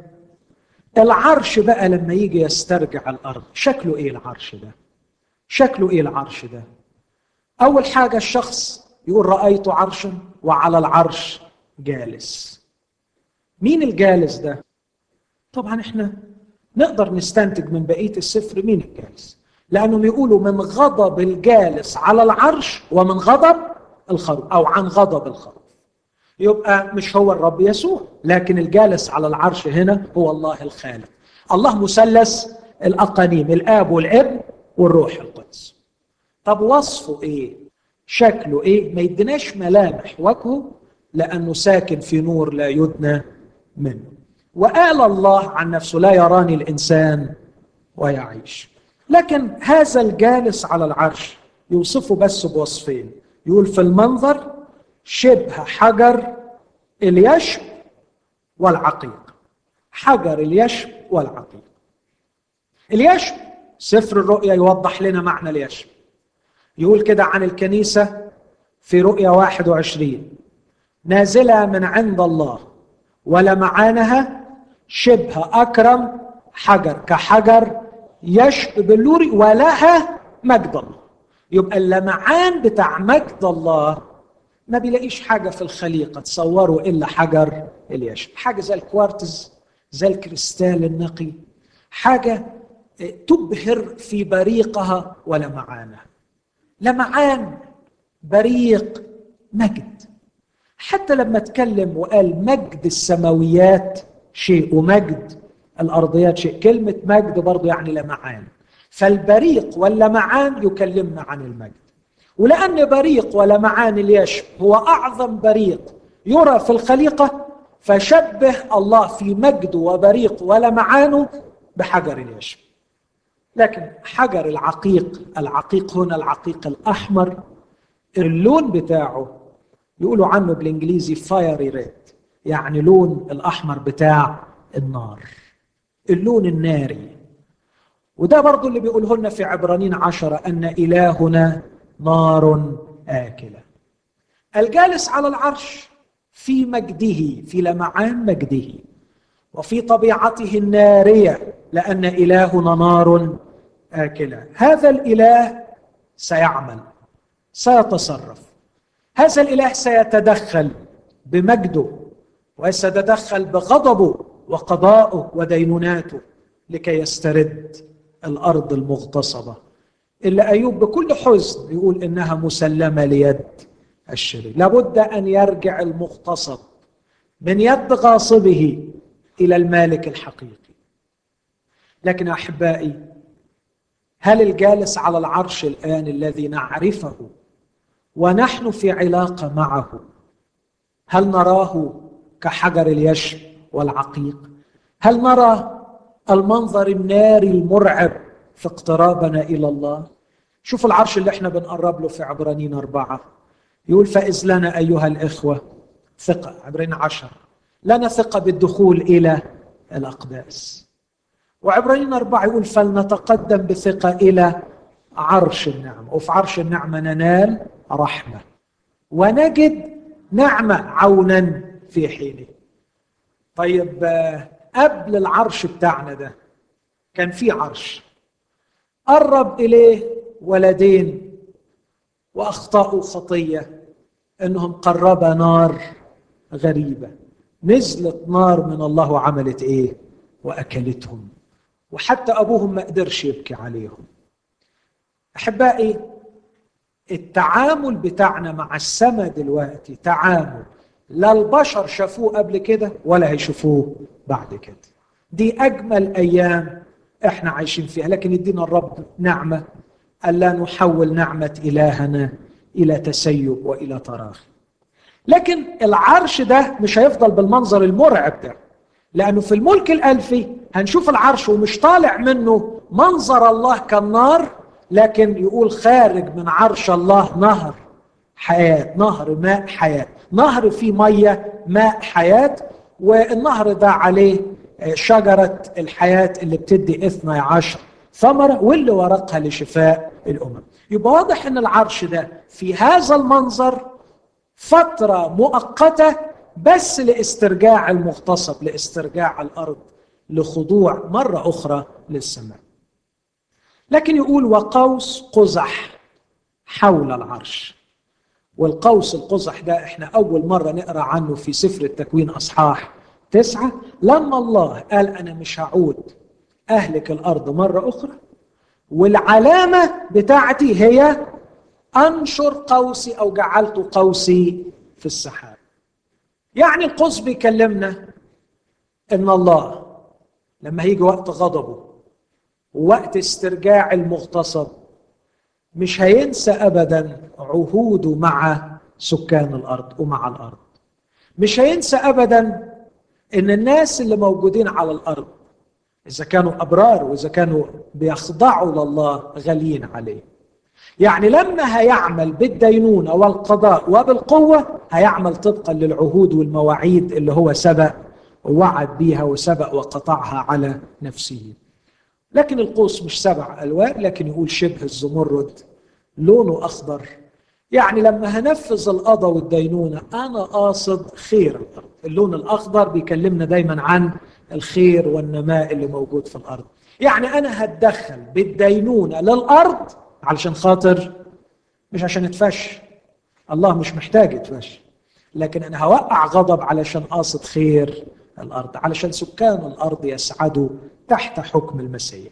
العرش بقى لما يجي يسترجع الأرض شكله إيه العرش ده شكله إيه العرش ده أول حاجة الشخص يقول رأيت عرشا وعلى العرش جالس مين الجالس ده طبعا احنا نقدر نستنتج من بقية السفر مين الجالس لأنهم يقولوا من غضب الجالس على العرش ومن غضب الخروف أو عن غضب الخروف يبقى مش هو الرب يسوع لكن الجالس على العرش هنا هو الله الخالق الله مثلث الأقانيم الآب والابن والروح القدس طب وصفه ايه شكله ايه ما يدناش ملامح وجهه لانه ساكن في نور لا يدنى منه وقال الله عن نفسه لا يراني الانسان ويعيش لكن هذا الجالس على العرش يوصفه بس بوصفين يقول في المنظر شبه حجر اليشب والعقيق حجر اليشب والعقيق اليشب سفر الرؤيا يوضح لنا معنى اليشب يقول كده عن الكنيسة في رؤيا 21 نازلة من عند الله ولمعانها شبه أكرم حجر كحجر يشب باللوري ولها مجد الله يبقى اللمعان بتاع مجد الله ما بيلاقيش حاجة في الخليقة تصوروا إلا حجر اليشب حاجة زي الكوارتز زي الكريستال النقي حاجة تبهر في بريقها ولمعانها لمعان بريق مجد حتى لما اتكلم وقال مجد السماويات شيء ومجد الارضيات شيء كلمه مجد برضه يعني لمعان فالبريق واللمعان يكلمنا عن المجد ولان بريق ولمعان اليشب هو اعظم بريق يرى في الخليقه فشبه الله في مجده وبريق ولمعانه بحجر اليشب لكن حجر العقيق العقيق هنا العقيق الأحمر اللون بتاعه يقولوا عنه بالإنجليزي فايري ريد يعني لون الأحمر بتاع النار اللون الناري وده برضو اللي بيقوله لنا في عبرانين عشرة أن إلهنا نار آكلة الجالس على العرش في مجده في لمعان مجده وفي طبيعته النارية لأن إلهنا نار آكلة هذا الإله سيعمل سيتصرف هذا الإله سيتدخل بمجده وسيتدخل بغضبه وقضائه ودينوناته لكي يسترد الأرض المغتصبة إلا أيوب بكل حزن يقول إنها مسلمة ليد الشرير لابد أن يرجع المغتصب من يد غاصبه إلى المالك الحقيقي لكن أحبائي هل الجالس على العرش الآن الذي نعرفه ونحن في علاقة معه هل نراه كحجر اليشب والعقيق هل نرى المنظر الناري المرعب في اقترابنا إلى الله شوف العرش اللي احنا بنقرب له في عبرانين أربعة يقول فإذ لنا أيها الإخوة ثقة عبرين عشر لنا ثقة بالدخول إلى الأقداس وعبرين أربعة يقول فلنتقدم بثقة إلى عرش النعمة وفي عرش النعمة ننال رحمة ونجد نعمة عونا في حينه طيب قبل العرش بتاعنا ده كان في عرش قرب إليه ولدين وأخطأوا خطية أنهم قربا نار غريبة نزلت نار من الله وعملت إيه وأكلتهم وحتى أبوهم ما قدرش يبكي عليهم أحبائي التعامل بتاعنا مع السماء دلوقتي تعامل لا البشر شافوه قبل كده ولا هيشوفوه بعد كده دي أجمل أيام احنا عايشين فيها لكن يدينا الرب نعمة ألا نحول نعمة إلهنا إلى تسيب وإلى تراخي لكن العرش ده مش هيفضل بالمنظر المرعب ده لأنه في الملك الألفي هنشوف العرش ومش طالع منه منظر الله كالنار لكن يقول خارج من عرش الله نهر حياة نهر ماء حياة نهر فيه مية ماء حياة والنهر ده عليه شجرة الحياة اللي بتدي اثنى عشر ثمرة واللي ورقها لشفاء الأمم يبقى واضح أن العرش ده في هذا المنظر فترة مؤقتة بس لاسترجاع المغتصب لاسترجاع الأرض لخضوع مرة أخرى للسماء لكن يقول وقوس قزح حول العرش والقوس القزح ده احنا أول مرة نقرأ عنه في سفر التكوين أصحاح تسعة لما الله قال أنا مش هعود أهلك الأرض مرة أخرى والعلامة بتاعتي هي أنشر قوسي أو جعلت قوسي في السحاب يعني القوس بيكلمنا إن الله لما هيجي وقت غضبه ووقت استرجاع المغتصب مش هينسى أبدا عهوده مع سكان الأرض ومع الأرض مش هينسى أبدا إن الناس اللي موجودين على الأرض إذا كانوا أبرار وإذا كانوا بيخضعوا لله غاليين عليه يعني لما هيعمل بالدينونة والقضاء وبالقوة هيعمل طبقا للعهود والمواعيد اللي هو سبق ووعد بيها وسبق وقطعها على نفسه لكن القوس مش سبع ألوان لكن يقول شبه الزمرد لونه أخضر يعني لما هنفذ القضاء والدينونة أنا قاصد خير الأرض اللون الأخضر بيكلمنا دايما عن الخير والنماء اللي موجود في الأرض يعني أنا هتدخل بالدينونة للأرض علشان خاطر مش عشان اتفش الله مش محتاج يتفش لكن أنا هوقع غضب علشان قاصد خير الأرض علشان سكان الأرض يسعدوا تحت حكم المسيح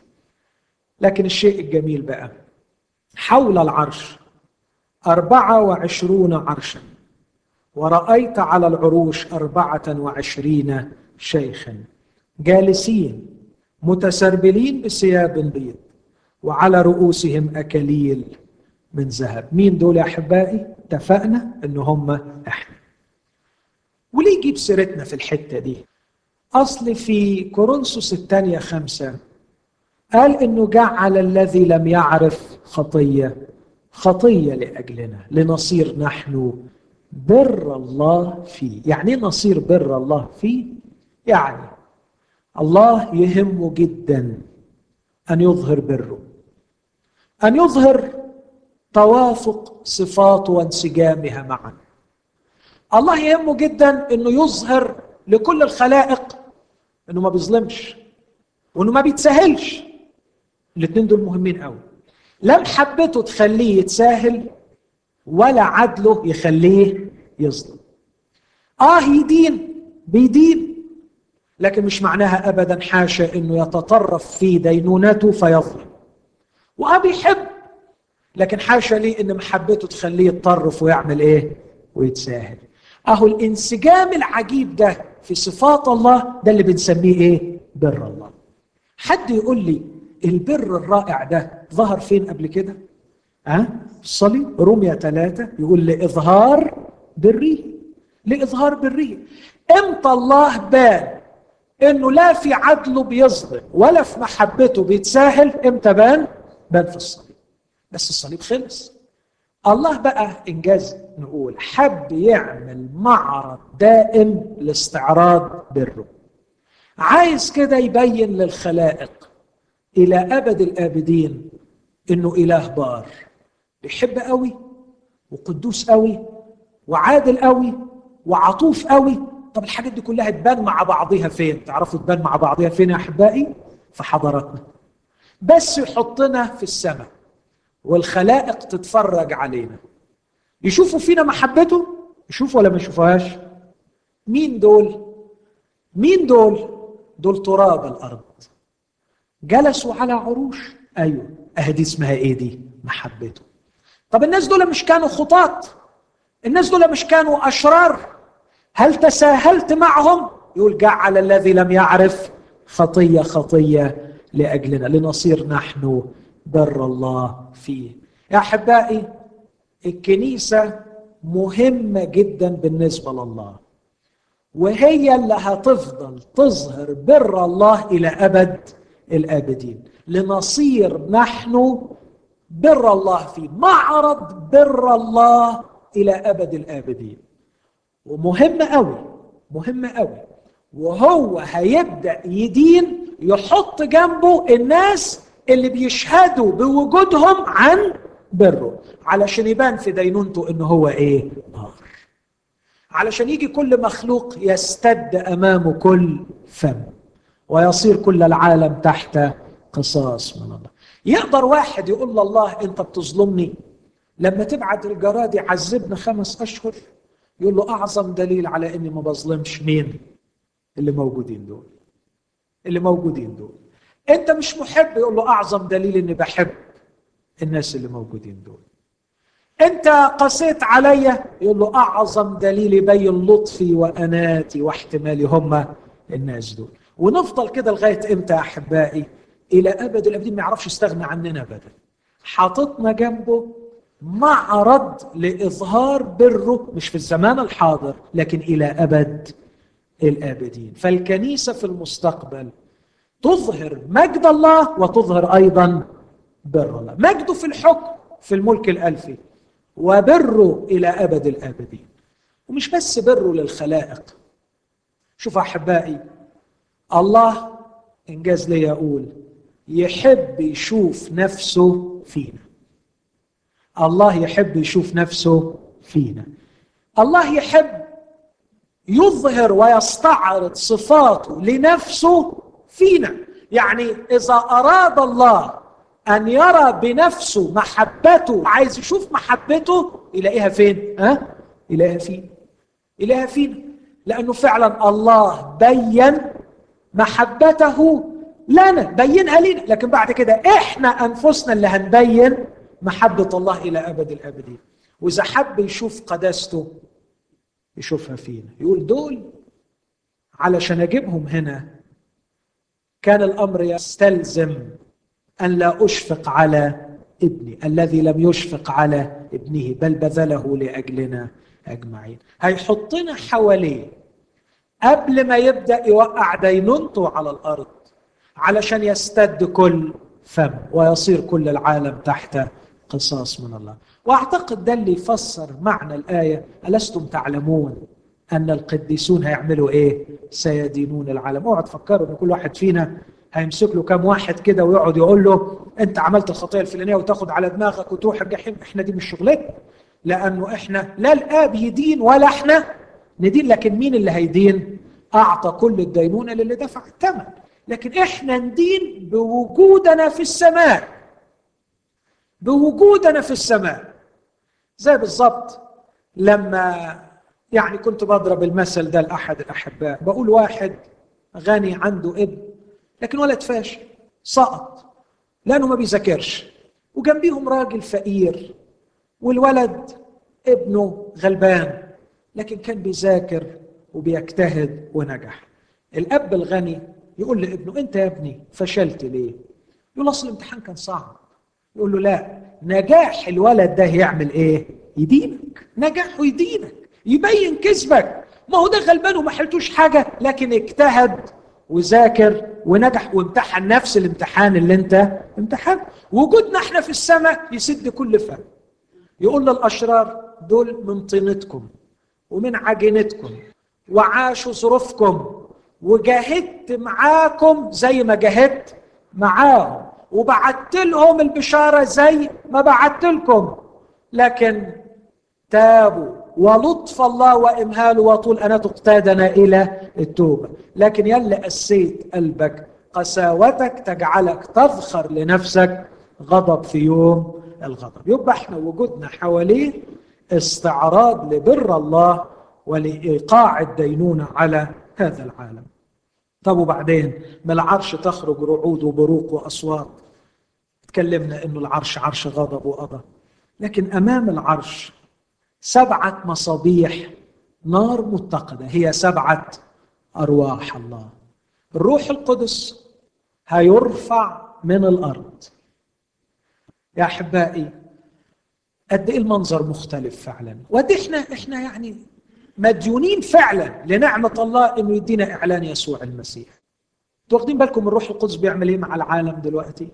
لكن الشيء الجميل بقى حول العرش أربعة وعشرون عرشا ورأيت على العروش أربعة وعشرين شيخا جالسين متسربلين بثياب بيض وعلى رؤوسهم أكاليل من ذهب مين دول يا أحبائي؟ اتفقنا إن هم إحنا وليه يجيب سيرتنا في الحتة دي؟ أصل في كورنثوس الثانية خمسة قال إنه جعل الذي لم يعرف خطية خطية لأجلنا لنصير نحن بر الله فيه يعني ايه نصير بر الله فيه يعني الله يهمه جدا أن يظهر بره أن يظهر توافق صفاته وانسجامها معا الله يهمه جدا أنه يظهر لكل الخلائق أنه ما بيظلمش وأنه ما بيتساهلش الاثنين دول مهمين قوي لا محبته تخليه يتساهل ولا عدله يخليه يظلم اه يدين بيدين لكن مش معناها ابدا حاشا انه يتطرف في دينونته فيظلم واه بيحب لكن حاشا ليه ان محبته تخليه يتطرف ويعمل ايه ويتساهل اهو الانسجام العجيب ده في صفات الله ده اللي بنسميه ايه بر الله حد يقول لي البر الرائع ده ظهر فين قبل كده ها أه؟ الصليب روميا ثلاثة يقول لإظهار بره لإظهار بره امتى الله بان انه لا في عدله بيظلم ولا في محبته بيتساهل امتى بان بان في الصليب بس الصليب خلص الله بقى انجاز نقول حب يعمل معرض دائم لاستعراض بره عايز كده يبين للخلائق الى ابد الابدين انه اله بار بيحب قوي وقدوس قوي وعادل قوي وعطوف قوي طب الحاجات دي كلها تبان مع بعضها فين تعرفوا تبان مع بعضها فين يا احبائي في حضراتنا بس يحطنا في السماء والخلائق تتفرج علينا يشوفوا فينا محبته يشوفوا ولا ما يشوفوهاش مين دول مين دول دول تراب الارض جلسوا على عروش ايوه اهدي اسمها ايه دي محبته طب الناس دول مش كانوا خطاط الناس دول مش كانوا اشرار هل تساهلت معهم يقول جعل الذي لم يعرف خطيه خطيه لاجلنا لنصير نحن بر الله فيه يا احبائي الكنيسه مهمه جدا بالنسبه لله وهي اللي هتفضل تظهر بر الله الى ابد الابدين لنصير نحن بر الله فيه معرض بر الله الى ابد الابدين ومهم قوي مهم قوي وهو هيبدا يدين يحط جنبه الناس اللي بيشهدوا بوجودهم عن بره علشان يبان في دينونته ان هو ايه نار علشان يجي كل مخلوق يستد امامه كل فم ويصير كل العالم تحت قصاص من الله يقدر واحد يقول لله انت بتظلمني لما تبعت الجراد يعذبنا خمس اشهر يقول له اعظم دليل على اني ما بظلمش مين اللي موجودين دول اللي موجودين دول انت مش محب يقول له اعظم دليل اني بحب الناس اللي موجودين دول انت قسيت عليا يقول له اعظم دليل يبين لطفي واناتي واحتمالي هم الناس دول ونفضل كده لغايه امتى يا احبائي الى ابد الابدين ما يعرفش يستغنى عننا ابدا حاططنا جنبه معرض لاظهار بره مش في الزمان الحاضر لكن الى ابد الابدين فالكنيسه في المستقبل تظهر مجد الله وتظهر ايضا بر الله مجده في الحكم في الملك الالفي وبره الى ابد الابدين ومش بس بره للخلائق شوف احبائي الله انجاز لي اقول يحب يشوف نفسه فينا الله يحب يشوف نفسه فينا الله يحب يظهر ويستعرض صفاته لنفسه فينا يعني اذا اراد الله ان يرى بنفسه محبته عايز يشوف محبته يلاقيها فين ها يلاقيها فينا يلاقيها فينا لانه فعلا الله بين محبته لنا بينها لنا لكن بعد كده احنا انفسنا اللي هنبين محبه الله الى ابد الابدين واذا حب يشوف قداسته يشوفها فينا يقول دول علشان اجيبهم هنا كان الامر يستلزم ان لا اشفق على ابني الذي لم يشفق على ابنه بل بذله لاجلنا اجمعين هيحطنا حواليه قبل ما يبدا يوقع دينونته على الارض علشان يستد كل فم ويصير كل العالم تحت قصاص من الله واعتقد ده اللي يفسر معنى الايه الستم تعلمون ان القديسون هيعملوا ايه سيدينون العالم اوعى تفكروا ان كل واحد فينا هيمسك له كام واحد كده ويقعد يقول له انت عملت الخطيه الفلانيه وتاخد على دماغك وتروح الجحيم احنا دي مش شغلتنا لانه احنا لا الاب يدين ولا احنا ندين لكن مين اللي هيدين اعطى كل الدينونه للي دفع الثمن لكن احنا ندين بوجودنا في السماء بوجودنا في السماء زي بالظبط لما يعني كنت بضرب المثل ده لاحد الاحباء بقول واحد غني عنده ابن لكن ولد فاشل سقط لانه ما بيذاكرش وجنبيهم راجل فقير والولد ابنه غلبان لكن كان بيذاكر وبيجتهد ونجح الاب الغني يقول لابنه انت يا ابني فشلت ليه يقول اصل الامتحان كان صعب يقول له لا نجاح الولد ده يعمل ايه يدينك نجاحه يدينك يبين كذبك ما هو ده غلبان وما حلتوش حاجه لكن اجتهد وذاكر ونجح وامتحن نفس الامتحان اللي انت امتحن وجودنا احنا في السماء يسد كل فم يقول للاشرار دول من طينتكم ومن عجينتكم وعاشوا ظروفكم وجاهدت معاكم زي ما جاهدت معاهم وبعت لهم البشاره زي ما بعت لكم لكن تابوا ولطف الله وامهاله وطول اناته اقتادنا الى التوبه لكن يلي قسيت قلبك قساوتك تجعلك تذخر لنفسك غضب في يوم الغضب يبقى احنا وجودنا حواليه استعراض لبر الله ولايقاع الدينونه على هذا العالم طب وبعدين من العرش تخرج رعود وبروق واصوات تكلمنا انه العرش عرش غضب وقضى لكن امام العرش سبعه مصابيح نار متقده هي سبعه ارواح الله الروح القدس هيرفع من الارض يا احبائي قد ايه المنظر مختلف فعلا وقد احنا احنا يعني مديونين فعلا لنعمه الله انه يدينا اعلان يسوع المسيح انتوا واخدين بالكم الروح القدس بيعمل ايه مع العالم دلوقتي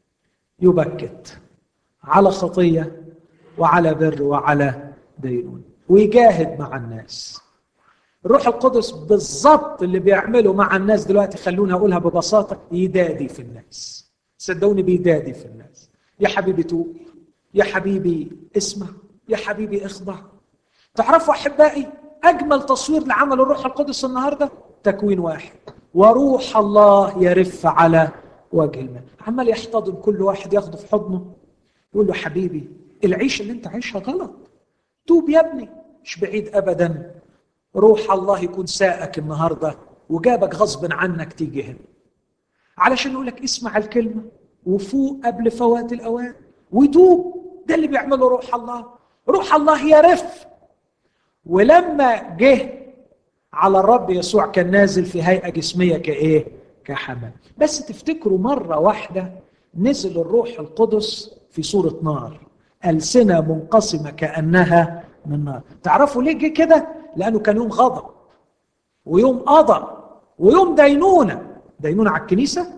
يبكت على خطيه وعلى بر وعلى دينون ويجاهد مع الناس الروح القدس بالظبط اللي بيعمله مع الناس دلوقتي خلونا اقولها ببساطه يدادي في الناس صدقوني بيدادي في الناس يا حبيبي توب يا حبيبي اسمع يا حبيبي اخضع تعرفوا احبائي اجمل تصوير لعمل الروح القدس النهارده تكوين واحد وروح الله يرف على وجه الماء عمال يحتضن كل واحد ياخده في حضنه يقول له حبيبي العيش اللي انت عايشها غلط توب يا ابني مش بعيد ابدا روح الله يكون ساءك النهارده وجابك غصب عنك تيجي هنا علشان يقول لك اسمع الكلمه وفوق قبل فوات الاوان وتوب ده اللي بيعمله روح الله روح الله يرف ولما جه على الرب يسوع كان نازل في هيئه جسميه كايه كحمل بس تفتكروا مره واحده نزل الروح القدس في صوره نار السنه منقسمه كانها من نار تعرفوا ليه جه كده لانه كان يوم غضب ويوم قضى ويوم دينونه دينونه على الكنيسه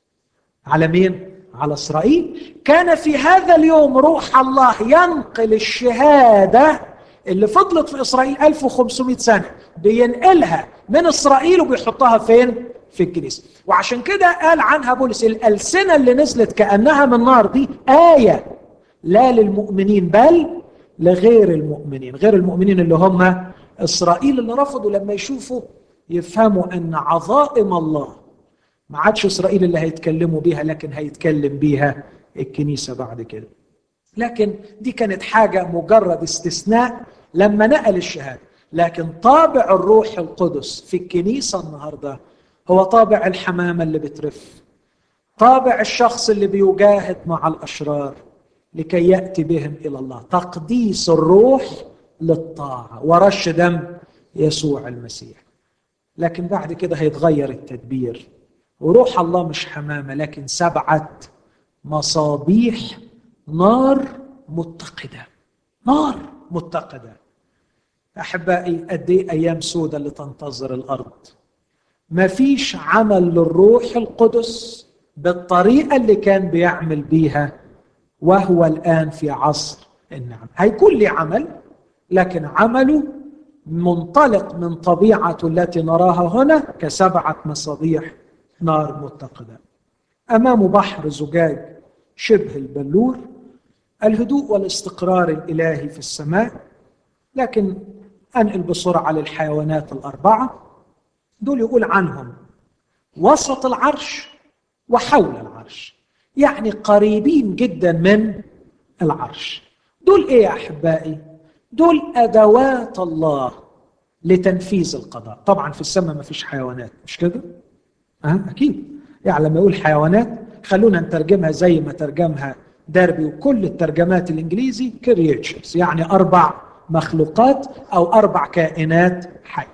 على مين على اسرائيل كان في هذا اليوم روح الله ينقل الشهاده اللي فضلت في اسرائيل 1500 سنه بينقلها من اسرائيل وبيحطها فين؟ في الكنيسه وعشان كده قال عنها بولس الالسنه اللي نزلت كانها من نار دي ايه لا للمؤمنين بل لغير المؤمنين غير المؤمنين اللي هم اسرائيل اللي رفضوا لما يشوفوا يفهموا ان عظائم الله ما عادش اسرائيل اللي هيتكلموا بيها لكن هيتكلم بيها الكنيسه بعد كده لكن دي كانت حاجه مجرد استثناء لما نقل الشهاده لكن طابع الروح القدس في الكنيسه النهارده هو طابع الحمامه اللي بترف طابع الشخص اللي بيجاهد مع الاشرار لكي ياتي بهم الى الله تقديس الروح للطاعه ورش دم يسوع المسيح لكن بعد كده هيتغير التدبير وروح الله مش حمامه لكن سبعه مصابيح نار متقده نار متقده احبائي قد ايه ايام سودة اللي تنتظر الارض ما فيش عمل للروح القدس بالطريقه اللي كان بيعمل بيها وهو الان في عصر النعم هيكون لي عمل لكن عمله منطلق من طبيعته التي نراها هنا كسبعه مصابيح نار متقده امامه بحر زجاج شبه البلور الهدوء والاستقرار الالهي في السماء لكن انقل بسرعه للحيوانات الاربعه دول يقول عنهم وسط العرش وحول العرش يعني قريبين جدا من العرش دول ايه يا احبائي دول ادوات الله لتنفيذ القضاء طبعا في السماء ما فيش حيوانات مش كده أه؟ اكيد يعني لما يقول حيوانات خلونا نترجمها زي ما ترجمها داربي وكل الترجمات الانجليزي كريتشرز يعني اربع مخلوقات او اربع كائنات حيه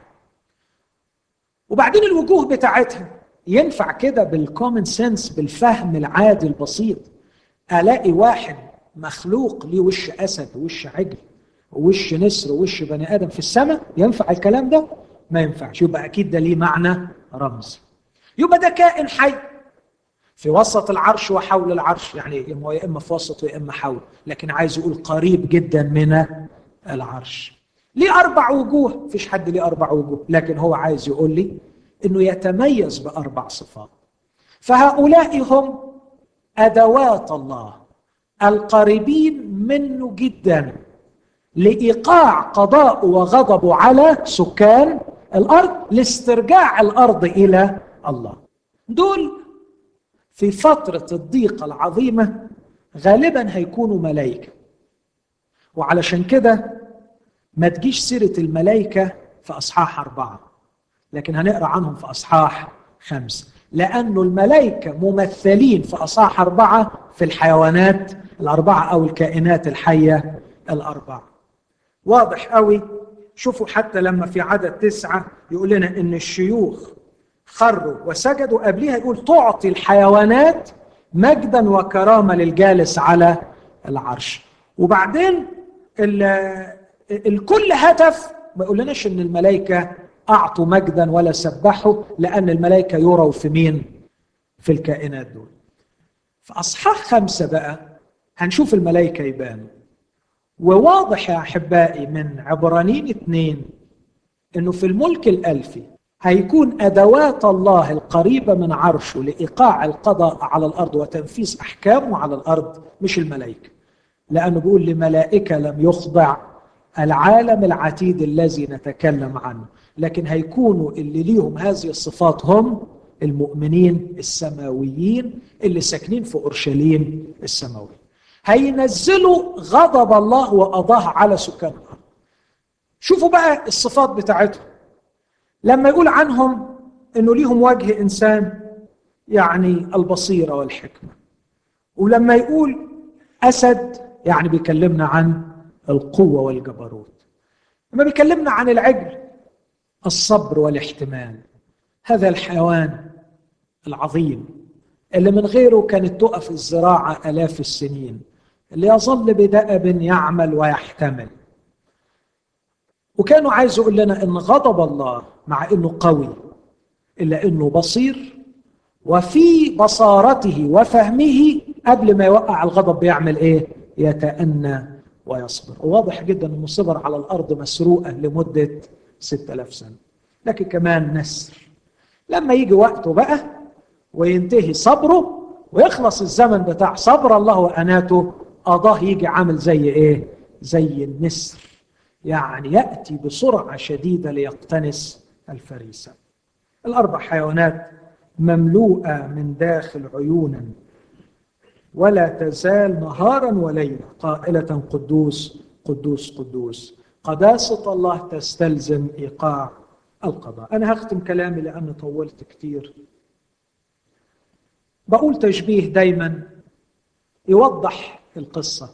وبعدين الوجوه بتاعتها ينفع كده بالكومن سنس بالفهم العادي البسيط الاقي واحد مخلوق ليه وش اسد ووش عجل ووش نسر ووش بني ادم في السماء ينفع الكلام ده ما ينفعش يبقى اكيد ده ليه معنى رمزي يبقى ده كائن حي في وسط العرش وحول العرش يعني يا اما في وسط يا اما حول لكن عايز يقول قريب جدا من العرش ليه اربع وجوه مفيش حد ليه اربع وجوه لكن هو عايز يقول لي انه يتميز باربع صفات فهؤلاء هم ادوات الله القريبين منه جدا لايقاع قضاء وغضبه على سكان الارض لاسترجاع الارض الى الله دول في فتره الضيقه العظيمه غالبا هيكونوا ملائكه وعلشان كده ما تجيش سيره الملائكه في اصحاح اربعه لكن هنقرا عنهم في اصحاح خمسه لأن الملائكة ممثلين في أصحاح أربعة في الحيوانات الأربعة أو الكائنات الحية الأربعة واضح قوي شوفوا حتى لما في عدد تسعة يقول لنا إن الشيوخ خروا وسجدوا قبلها يقول تعطي الحيوانات مجدا وكرامة للجالس على العرش وبعدين الكل هتف ما يقولناش ان الملائكه اعطوا مجدا ولا سبحوا لان الملائكه يروا في مين في الكائنات دول في اصحاح خمسه بقى هنشوف الملائكه يبانوا وواضح يا احبائي من عبرانيين اثنين انه في الملك الالفي هيكون ادوات الله القريبه من عرشه لايقاع القضاء على الارض وتنفيذ احكامه على الارض مش الملائكه لانه بيقول لملائكه لم يخضع العالم العتيد الذي نتكلم عنه لكن هيكونوا اللي ليهم هذه الصفات هم المؤمنين السماويين اللي ساكنين في اورشليم السماوي هينزلوا غضب الله وقضاه على سكان الارض شوفوا بقى الصفات بتاعتهم لما يقول عنهم انه ليهم وجه انسان يعني البصيره والحكمه ولما يقول اسد يعني بيكلمنا عن القوه والجبروت لما بيكلمنا عن العجل الصبر والاحتمال هذا الحيوان العظيم اللي من غيره كانت تقف الزراعه الاف السنين اللي يظل بدأب يعمل ويحتمل وكانوا عايز يقول لنا ان غضب الله مع انه قوي الا انه بصير وفي بصارته وفهمه قبل ما يوقع الغضب بيعمل ايه يتأنى ويصبر وواضح جدا انه صبر على الارض مسروقه لمده ستة آلاف سنة لكن كمان نسر لما يجي وقته بقى وينتهي صبره ويخلص الزمن بتاع صبر الله وأناته قضاه يجي عامل زي إيه؟ زي النسر يعني يأتي بسرعة شديدة ليقتنس الفريسة الأربع حيوانات مملوءة من داخل عيونا ولا تزال نهارا وليلا قائلة قدوس قدوس قدوس قداسة الله تستلزم إيقاع القضاء أنا هختم كلامي لأني طولت كتير بقول تشبيه دايما يوضح القصة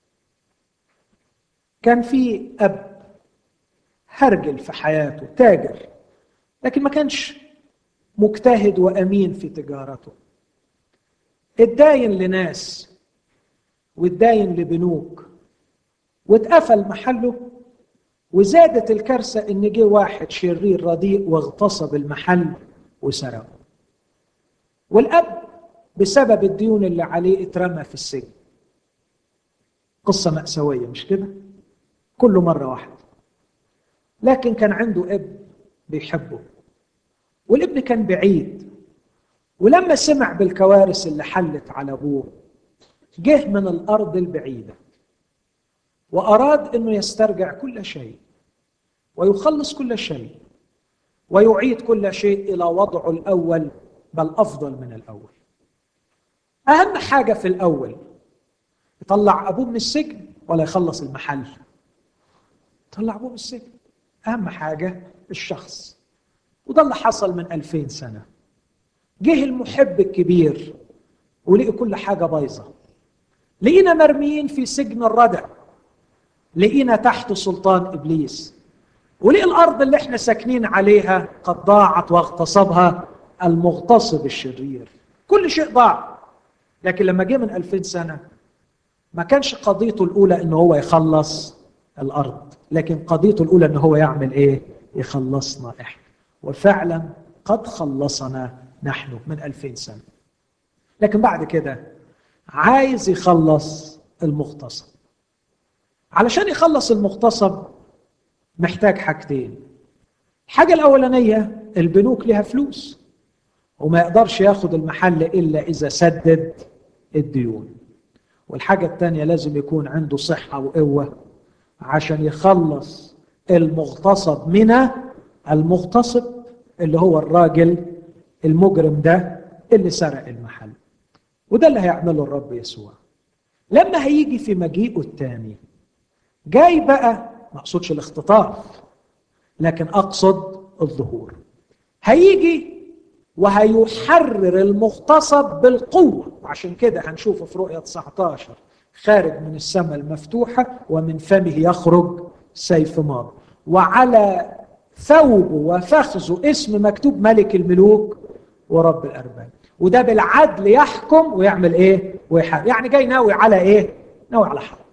كان في أب هرجل في حياته تاجر لكن ما كانش مجتهد وأمين في تجارته اتداين لناس واتداين لبنوك واتقفل محله وزادت الكارثة إن جه واحد شرير رديء واغتصب المحل وسرقه. والأب بسبب الديون اللي عليه اترمى في السجن. قصة مأساوية مش كده؟ كله مرة واحدة. لكن كان عنده ابن بيحبه. والابن كان بعيد. ولما سمع بالكوارث اللي حلت على ابوه جه من الارض البعيده واراد انه يسترجع كل شيء ويخلص كل شيء ويعيد كل شيء الى وضعه الاول بل افضل من الاول اهم حاجه في الاول يطلع ابوه من السجن ولا يخلص المحل يطلع ابوه من السجن اهم حاجه الشخص وده اللي حصل من ألفين سنه جه المحب الكبير ولقي كل حاجه بايظه لقينا مرميين في سجن الردع لقينا تحت سلطان ابليس وليه الارض اللي احنا ساكنين عليها قد ضاعت واغتصبها المغتصب الشرير كل شيء ضاع لكن لما جه من ألفين سنة ما كانش قضيته الأولى إن هو يخلص الأرض لكن قضيته الأولى إن هو يعمل إيه يخلصنا إحنا وفعلا قد خلصنا نحن من ألفين سنة لكن بعد كده عايز يخلص المغتصب علشان يخلص المغتصب محتاج حاجتين الحاجة الأولانية البنوك لها فلوس وما يقدرش ياخد المحل إلا إذا سدد الديون والحاجة الثانية لازم يكون عنده صحة وقوة عشان يخلص المغتصب من المغتصب اللي هو الراجل المجرم ده اللي سرق المحل وده اللي هيعمله الرب يسوع لما هيجي في مجيئه الثاني جاي بقى ما اقصدش الاختطاف لكن اقصد الظهور هيجي وهيحرر المغتصب بالقوه وعشان كده هنشوفه في رؤيه 19 خارج من السماء المفتوحه ومن فمه يخرج سيف ماض وعلى ثوبه وفخذه اسم مكتوب ملك الملوك ورب الارباب وده بالعدل يحكم ويعمل ايه ويحارب يعني جاي ناوي على ايه ناوي على حرب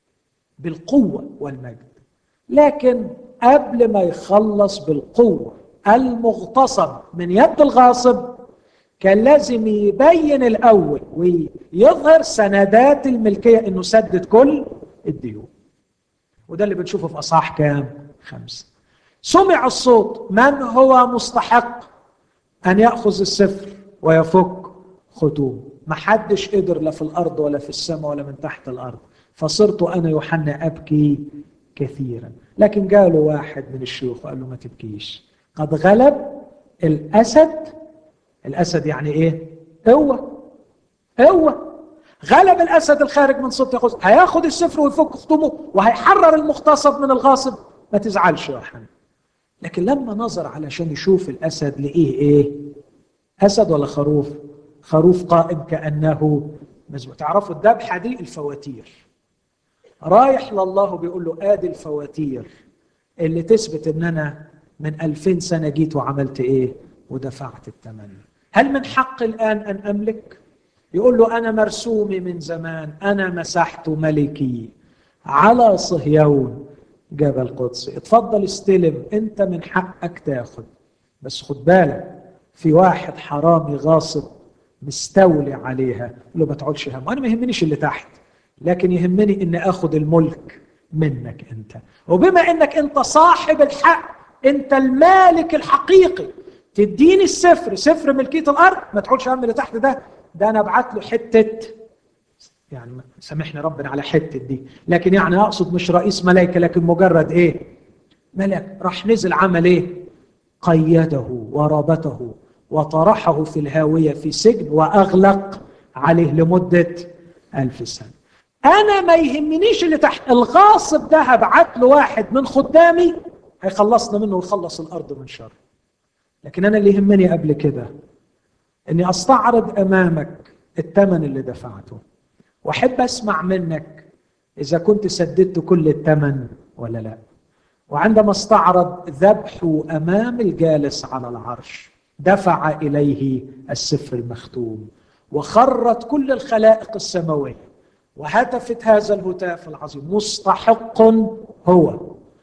بالقوه والمجد لكن قبل ما يخلص بالقوه المغتصب من يد الغاصب كان لازم يبين الاول ويظهر سندات الملكيه انه سدد كل الديون وده اللي بنشوفه في اصحاح كام خمسه سمع الصوت من هو مستحق ان ياخذ السفر ويفك ختوم ما حدش قدر لا في الارض ولا في السماء ولا من تحت الارض فصرت انا يوحنا ابكي كثيرا لكن جاله واحد من الشيوخ وقال له ما تبكيش قد غلب الاسد الاسد يعني ايه قوه قوه غلب الاسد الخارج من صوت ياخذ هياخد السفر ويفك خطومه وهيحرر المغتصب من الغاصب ما تزعلش يا يوحنا لكن لما نظر علشان يشوف الاسد لقيه ايه اسد ولا خروف خروف قائم كانه مزبوط تعرفوا الذبحه دي الفواتير رايح لله بيقول له ادي الفواتير اللي تثبت ان انا من ألفين سنه جيت وعملت ايه ودفعت الثمن هل من حق الان ان املك يقول له انا مرسومي من زمان انا مسحت ملكي على صهيون جبل قدس اتفضل استلم انت من حقك تاخد بس خد بالك في واحد حرامي غاصب مستولي عليها له ما تقعدش هم انا ما يهمنيش اللي تحت لكن يهمني اني اخد الملك منك انت وبما انك انت صاحب الحق انت المالك الحقيقي تديني السفر سفر ملكيه الارض ما تقولش هم اللي تحت ده ده انا ابعت له حته يعني سامحني ربنا على حته دي لكن يعني اقصد مش رئيس ملائكه لكن مجرد ايه ملك راح نزل عمل ايه قيده وربطه وطرحه في الهاويه في سجن واغلق عليه لمده ألف سنه انا ما يهمنيش اللي تحت الغاصب ده هبعت له واحد من خدامي هيخلصنا منه ويخلص الارض من شر لكن انا اللي يهمني قبل كده اني استعرض امامك الثمن اللي دفعته واحب اسمع منك اذا كنت سددت كل الثمن ولا لا وعندما استعرض ذبحه امام الجالس على العرش دفع اليه السفر المختوم وخرت كل الخلائق السماويه وهتفت هذا الهتاف العظيم مستحق هو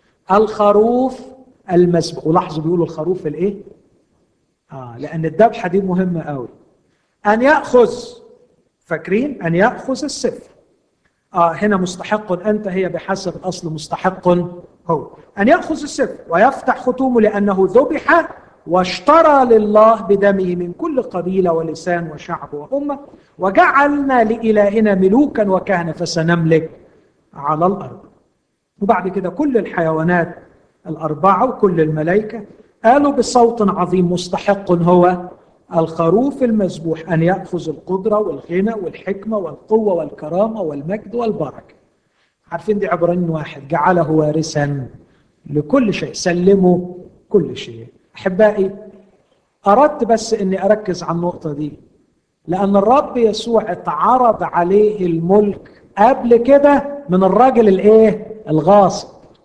الخروف المسبوح ولاحظوا بيقولوا الخروف الايه اه لان الذبحه دي مهمه قوي ان ياخذ فاكرين ان ياخذ السفر اه هنا مستحق انت هي بحسب الاصل مستحق هو ان ياخذ السفر ويفتح ختومه لانه ذبح واشترى لله بدمه من كل قبيله ولسان وشعب وامه وجعلنا لالهنا ملوكا وكهنه فسنملك على الارض وبعد كده كل الحيوانات الاربعه وكل الملائكه قالوا بصوت عظيم مستحق هو الخروف المذبوح ان ياخذ القدره والغنى والحكمه والقوه والكرامه والمجد والبركه عارفين دي عبرانيين واحد جعله وارثا لكل شيء سلموا كل شيء احبائي اردت بس اني اركز على النقطه دي لان الرب يسوع اتعرض عليه الملك قبل كده من الراجل الايه الغاصب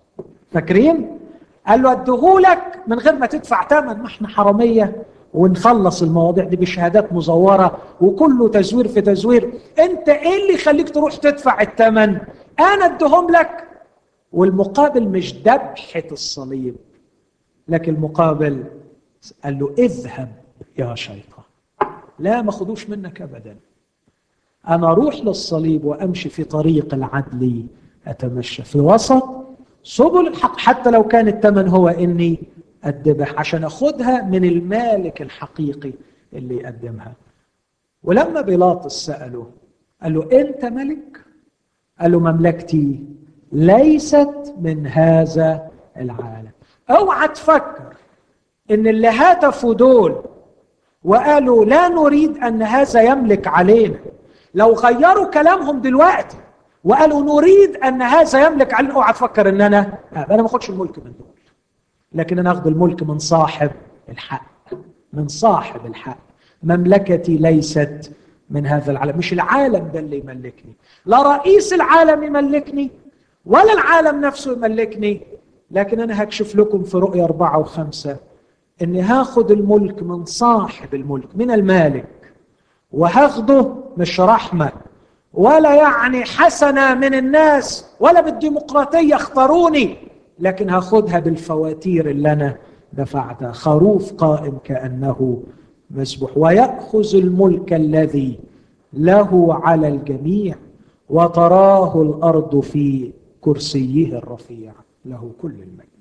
فاكرين قال له اديهولك من غير ما تدفع ثمن ما احنا حراميه ونخلص المواضيع دي بشهادات مزوره وكله تزوير في تزوير انت ايه اللي يخليك تروح تدفع الثمن انا اديهم لك والمقابل مش ذبحه الصليب لكن المقابل قال له اذهب يا شيطان لا ما خدوش منك ابدا انا اروح للصليب وامشي في طريق العدل اتمشى في وسط سبل الحق حتى لو كان الثمن هو اني الذبح عشان اخدها من المالك الحقيقي اللي يقدمها ولما بيلاطس ساله قال له انت ملك قال له مملكتي ليست من هذا العالم اوعى تفكر ان اللي هتفوا دول وقالوا لا نريد ان هذا يملك علينا لو غيروا كلامهم دلوقتي وقالوا نريد ان هذا يملك علينا اوعى تفكر ان انا انا ما اخدش الملك من دول لكن انا اخذ الملك من صاحب الحق من صاحب الحق مملكتي ليست من هذا العالم مش العالم ده اللي يملكني لا رئيس العالم يملكني ولا العالم نفسه يملكني لكن أنا هكشف لكم في رؤية أربعة وخمسة أني هاخد الملك من صاحب الملك من المالك وهاخده مش رحمة ولا يعني حسنة من الناس ولا بالديمقراطية اختاروني لكن هاخدها بالفواتير اللي أنا دفعتها خروف قائم كأنه مسبح ويأخذ الملك الذي له على الجميع وتراه الأرض في كرسيه الرفيع له كل المجد